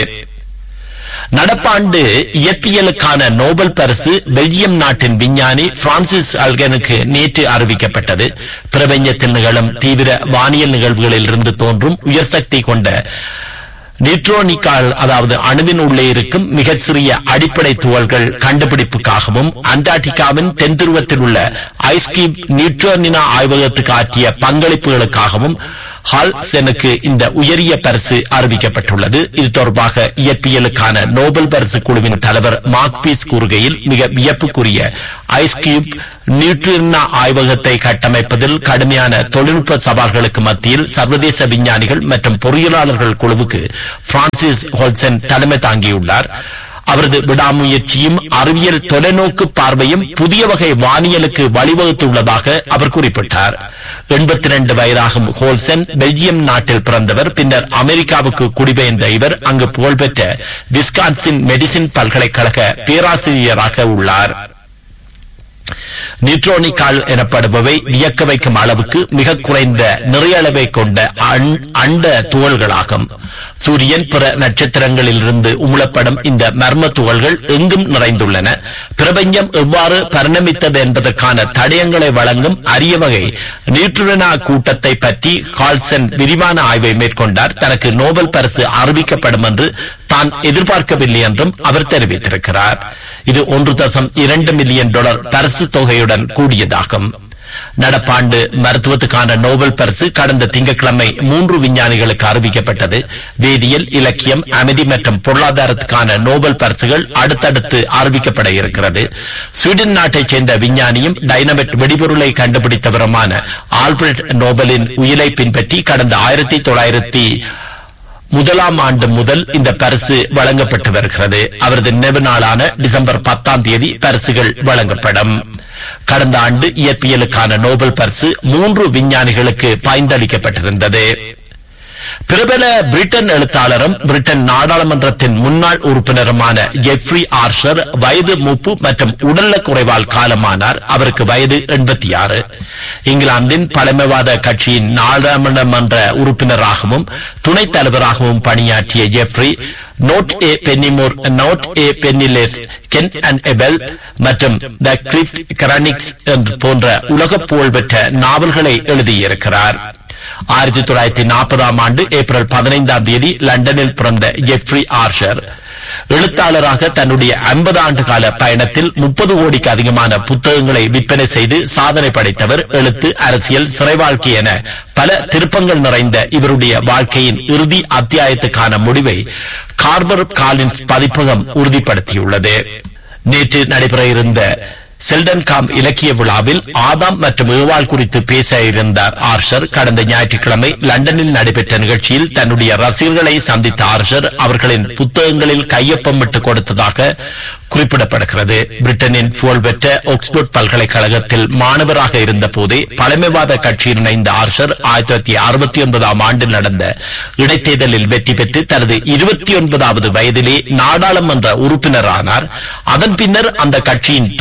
நடப்பாண்டு இயற்பியலுக்கான நோபல் பரிசு பெல்ஜியம் நாட்டின் விஞ்ஞானி பிரான்சிஸ் அல்கனுக்கு நேற்று அறிவிக்கப்பட்டது பிரபஞ்சத்தில் நிகழும் தீவிர வானியல் நிகழ்வுகளில் இருந்து தோன்றும் உயர் சக்தி கொண்ட நியூட்ரோனிக்கால் அதாவது அணுவின் உள்ளே இருக்கும் மிக சிறிய அடிப்படை துகள்கள் கண்டுபிடிப்புக்காகவும் அண்டார்டிகாவின் தென்துருவத்தில் உள்ள ஐஸ்கியூப் நியூட்ரோனினா ஆய்வகத்துக்கு ஆற்றிய பங்களிப்புகளுக்காகவும் ஹால்செனுக்கு இந்த உயரிய பரிசு அறிவிக்கப்பட்டுள்ளது இது தொடர்பாக இயற்பியலுக்கான நோபல் பரிசு குழுவின் தலைவர் மார்க் பீஸ் கூறுகையில் மிக வியப்புக்குரிய ஐஸ்கியூப் நியூட்ரினா ஆய்வகத்தை கட்டமைப்பதில் கடுமையான தொழில்நுட்ப சவால்களுக்கு மத்தியில் சர்வதேச விஞ்ஞானிகள் மற்றும் பொறியியலாளர்கள் குழுவுக்கு பிரான்சிஸ் ஹோல்சன் தலைமை தாங்கியுள்ளார் அவரது விடாமுயற்சியும் அறிவியல் தொலைநோக்கு பார்வையும் புதிய வகை வானியலுக்கு வழிவகுத்துள்ளதாக அவர் குறிப்பிட்டார் எண்பத்தி ரெண்டு வயதாகும் ஹோல்சன் பெல்ஜியம் நாட்டில் பிறந்தவர் பின்னர் அமெரிக்காவுக்கு குடிபெயர்ந்த இவர் அங்கு புகழ்பெற்ற விஸ்கான்சின் மெடிசின் பல்கலைக்கழக பேராசிரியராக உள்ளார் நியூட்ரோனிக்கால் எனப்படுபவை வியக்க வைக்கும் அளவுக்கு மிக குறைந்த நிறையளவை கொண்ட அண்- அண்ட துகள்களாகும் சூரியன் பிற நட்சத்திரங்களில் இருந்து உமிழப்படும் இந்த மர்ம துகள்கள் எங்கும் நிறைந்துள்ளன பிரபஞ்சம் எவ்வாறு பரிணமித்தது என்பதற்கான தடயங்களை வழங்கும் அரிய வகை நியூட்ரினா கூட்டத்தை பற்றி கால்சன் விரிவான ஆய்வை மேற்கொண்டார் தனக்கு நோபல் பரிசு அறிவிக்கப்படும் என்று தான் எதிர்பார்க்கவில்லை என்றும் அவர் தெரிவித்திருக்கிறார் இது ஒன்று தசம் இரண்டு மில்லியன் டாலர் பரிசு தொகையுடன் கூடியதாகும் நடப்பாண்டு மருத்துவத்துக்கான நோபல் பரிசு கடந்த திங்கட்கிழமை மூன்று விஞ்ஞானிகளுக்கு அறிவிக்கப்பட்டது வேதியியல் இலக்கியம் அமைதி மற்றும் பொருளாதாரத்துக்கான நோபல் பரிசுகள் அடுத்தடுத்து அறிவிக்கப்பட இருக்கிறது ஸ்வீடன் நாட்டைச் சேர்ந்த விஞ்ஞானியும் டைனமெட் வெடிபொருளை கண்டுபிடித்தவருமான ஆல்பர்ட் நோபலின் உயிரை பின்பற்றி கடந்த ஆயிரத்தி தொள்ளாயிரத்தி முதலாம் ஆண்டு முதல் இந்த பரிசு வழங்கப்பட்டு வருகிறது அவரது நினைவு நாளான டிசம்பர் பத்தாம் தேதி பரிசுகள் வழங்கப்படும் கடந்த ஆண்டு இயற்பியலுக்கான நோபல் பரிசு மூன்று விஞ்ஞானிகளுக்கு பாய்ந்தளிக்கப்பட்டிருந்தது பிரபல பிரிட்டன் எழுத்தாளரும் பிரிட்டன் நாடாளுமன்றத்தின் முன்னாள் உறுப்பினருமான ஜெஃப்ரி ஆர்ஷர் வயது மூப்பு மற்றும் உடல்நல குறைவால் காலமானார் அவருக்கு வயது எண்பத்தி ஆறு இங்கிலாந்தின் பழமைவாத கட்சியின் நாடாளுமன்ற உறுப்பினராகவும் துணைத் தலைவராகவும் பணியாற்றிய ஜெஃப்ரி நோட் ஏ பென்னிமோர் நோட் ஏ பென்னிலேஸ் கென் அண்ட் எபெல் மற்றும் த கிளிஃப்ட் கிரானிக்ஸ் போன்ற உலக புகழ்பெற்ற நாவல்களை எழுதியிருக்கிறார் ஆயிரத்தி தொள்ளாயிரத்தி நாற்பதாம் ஆண்டு ஏப்ரல் பதினைந்தாம் தேதி லண்டனில் பிறந்த ஜெஃப்ரி ஆர்ஷர் எழுத்தாளராக தன்னுடைய 50 ஆண்டு கால பயணத்தில் முப்பது கோடிக்கு அதிகமான புத்தகங்களை விற்பனை செய்து சாதனை படைத்தவர் எழுத்து அரசியல் சிறை வாழ்க்கை என பல திருப்பங்கள் நிறைந்த இவருடைய வாழ்க்கையின் இறுதி அத்தியாயத்துக்கான முடிவை கார்பர் காலின்ஸ் பதிப்பகம் உறுதிப்படுத்தியுள்ளது நேற்று நடைபெற இருந்த செல்டன் காம் இலக்கிய விழாவில் ஆதாம் மற்றும் ஏவாள் குறித்து பேச இருந்தார் ஆர்ஷர் கடந்த ஞாயிற்றுக்கிழமை லண்டனில் நடைபெற்ற நிகழ்ச்சியில் தன்னுடைய ரசிகர்களை சந்தித்த ஆர்ஷர் அவர்களின் புத்தகங்களில் கையொப்பமிட்டு கொடுத்ததாக குறிப்பிடப்படுகிறது பிரிட்டனின் புகழ்பெற்ற ஆக்ஸ்போர்ட் பல்கலைக்கழகத்தில் மாணவராக இருந்த போதே பழமைவாத கட்சியில் இணைந்த ஆர்ஷர் ஆயிரத்தி தொள்ளாயிரத்தி அறுபத்தி ஒன்பதாம் ஆண்டில் நடந்த இடைத்தேர்தலில் வெற்றி பெற்று தனது இருபத்தி ஒன்பதாவது வயதிலே நாடாளுமன்ற உறுப்பினரானார் அதன் பின்னர் அந்த கட்சியின் துணைத் தலைவர்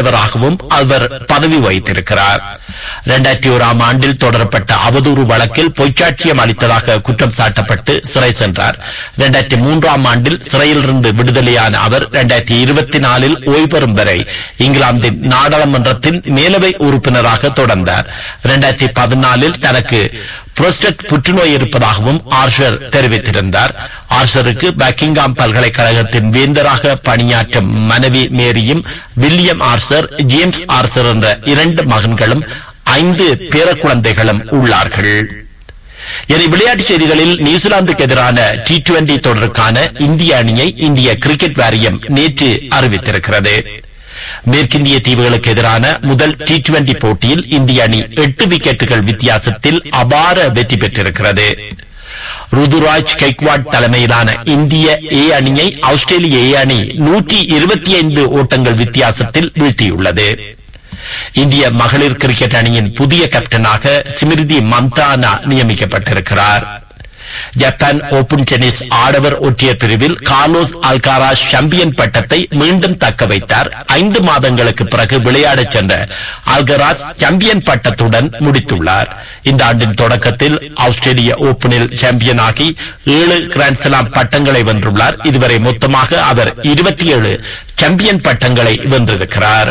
தலைவராகவும் அவர் பதவி வகித்திருக்கிறார் இரண்டாயிரத்தி ஓராம் ஆண்டில் தொடரப்பட்ட அவதூறு வழக்கில் பொய்ச்சாட்சியம் அளித்ததாக குற்றம் சாட்டப்பட்டு சிறை சென்றார் இரண்டாயிரத்தி மூன்றாம் ஆண்டில் சிறையிலிருந்து விடுதலையான அவர் இரண்டாயிரத்தி இருபத்தி நாலில் ஓய்வு பெறும் வரை இங்கிலாந்தின் நாடாளுமன்றத்தின் மேலவை உறுப்பினராக தொடர்ந்தார் இரண்டாயிரத்தி பதினாலில் தனக்கு புரோஸ்டட் புற்றுநோய் இருப்பதாகவும் ஆர்ஷர் தெரிவித்திருந்தார் ஆர்ஷருக்கு பக்கிங்காம் பல்கலைக்கழகத்தின் வேந்தராக பணியாற்றும் மனைவி மேரியும் வில்லியம் ஆர்சர் ஜேம்ஸ் ஆர்சர் என்ற இரண்டு மகன்களும் ஐந்து பேரக்குழந்தைகளும் உள்ளார்கள் இனி விளையாட்டுச் செய்திகளில் நியூசிலாந்துக்கு எதிரான டி டுவெண்டி தொடருக்கான இந்திய அணியை இந்திய கிரிக்கெட் வாரியம் நேற்று அறிவித்திருக்கிறது மேற்கிந்திய தீவுகளுக்கு எதிரான முதல் டி டுவெண்டி போட்டியில் இந்திய அணி எட்டு விக்கெட்டுகள் வித்தியாசத்தில் அபார வெற்றி பெற்றிருக்கிறது ருதுராஜ் கெக்வாட் தலைமையிலான இந்திய ஏ அணியை ஆஸ்திரேலிய ஏ அணி நூற்றி இருபத்தி ஐந்து ஓட்டங்கள் வித்தியாசத்தில் வீழ்த்தியுள்ளது இந்திய மகளிர் கிரிக்கெட் அணியின் புதிய கேப்டனாக ஸ்மிருதி மந்தானா நியமிக்கப்பட்டிருக்கிறார் ஜப்பான் ஓபன் டென்னிஸ் ஆடவர் ஒற்றையர் பிரிவில் கார்லோஸ் அல்காராஸ் சாம்பியன் பட்டத்தை மீண்டும் தக்க வைத்தார் ஐந்து மாதங்களுக்கு பிறகு விளையாடச் சென்ற அல்கராஸ் சாம்பியன் பட்டத்துடன் முடித்துள்ளார் இந்த ஆண்டின் தொடக்கத்தில் ஆஸ்திரேலிய ஓபனில் சாம்பியனாகி ஏழு கிராண்ட்ஸ்லாம் பட்டங்களை வென்றுள்ளார் இதுவரை மொத்தமாக அவர் இருபத்தி ஏழு சாம்பியன் பட்டங்களை வென்றிருக்கிறார்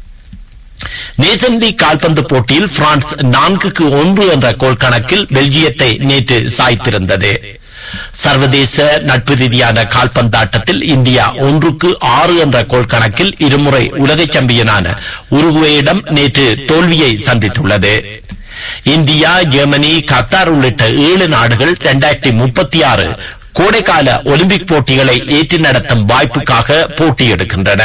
நேசன் லீக் கால்பந்து போட்டியில் பிரான்ஸ் நான்குக்கு ஒன்று என்ற கோல் கணக்கில் பெல்ஜியத்தை நேற்று சாய்த்திருந்தது சர்வதேச நட்பு ரீதியான கால்பந்தாட்டத்தில் இந்தியா ஒன்றுக்கு ஆறு என்ற கோல் கணக்கில் இருமுறை உலக சாம்பியனான உருகுவேயிடம் நேற்று தோல்வியை சந்தித்துள்ளது இந்தியா ஜெர்மனி கத்தார் உள்ளிட்ட ஏழு நாடுகள் இரண்டாயிரத்தி முப்பத்தி ஆறு கோடைக்கால ஒலிம்பிக் போட்டிகளை ஏற்றி நடத்தும் வாய்ப்புக்காக போட்டியிடுகின்றன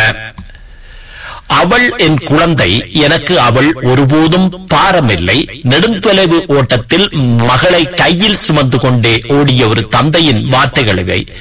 அவள் என் குழந்தை எனக்கு அவள் ஒருபோதும் பாரமில்லை நெடுந்தொலைவு ஓட்டத்தில் மகளை கையில் சுமந்து கொண்டே ஓடிய ஒரு தந்தையின் வார்த்தைகள் இவை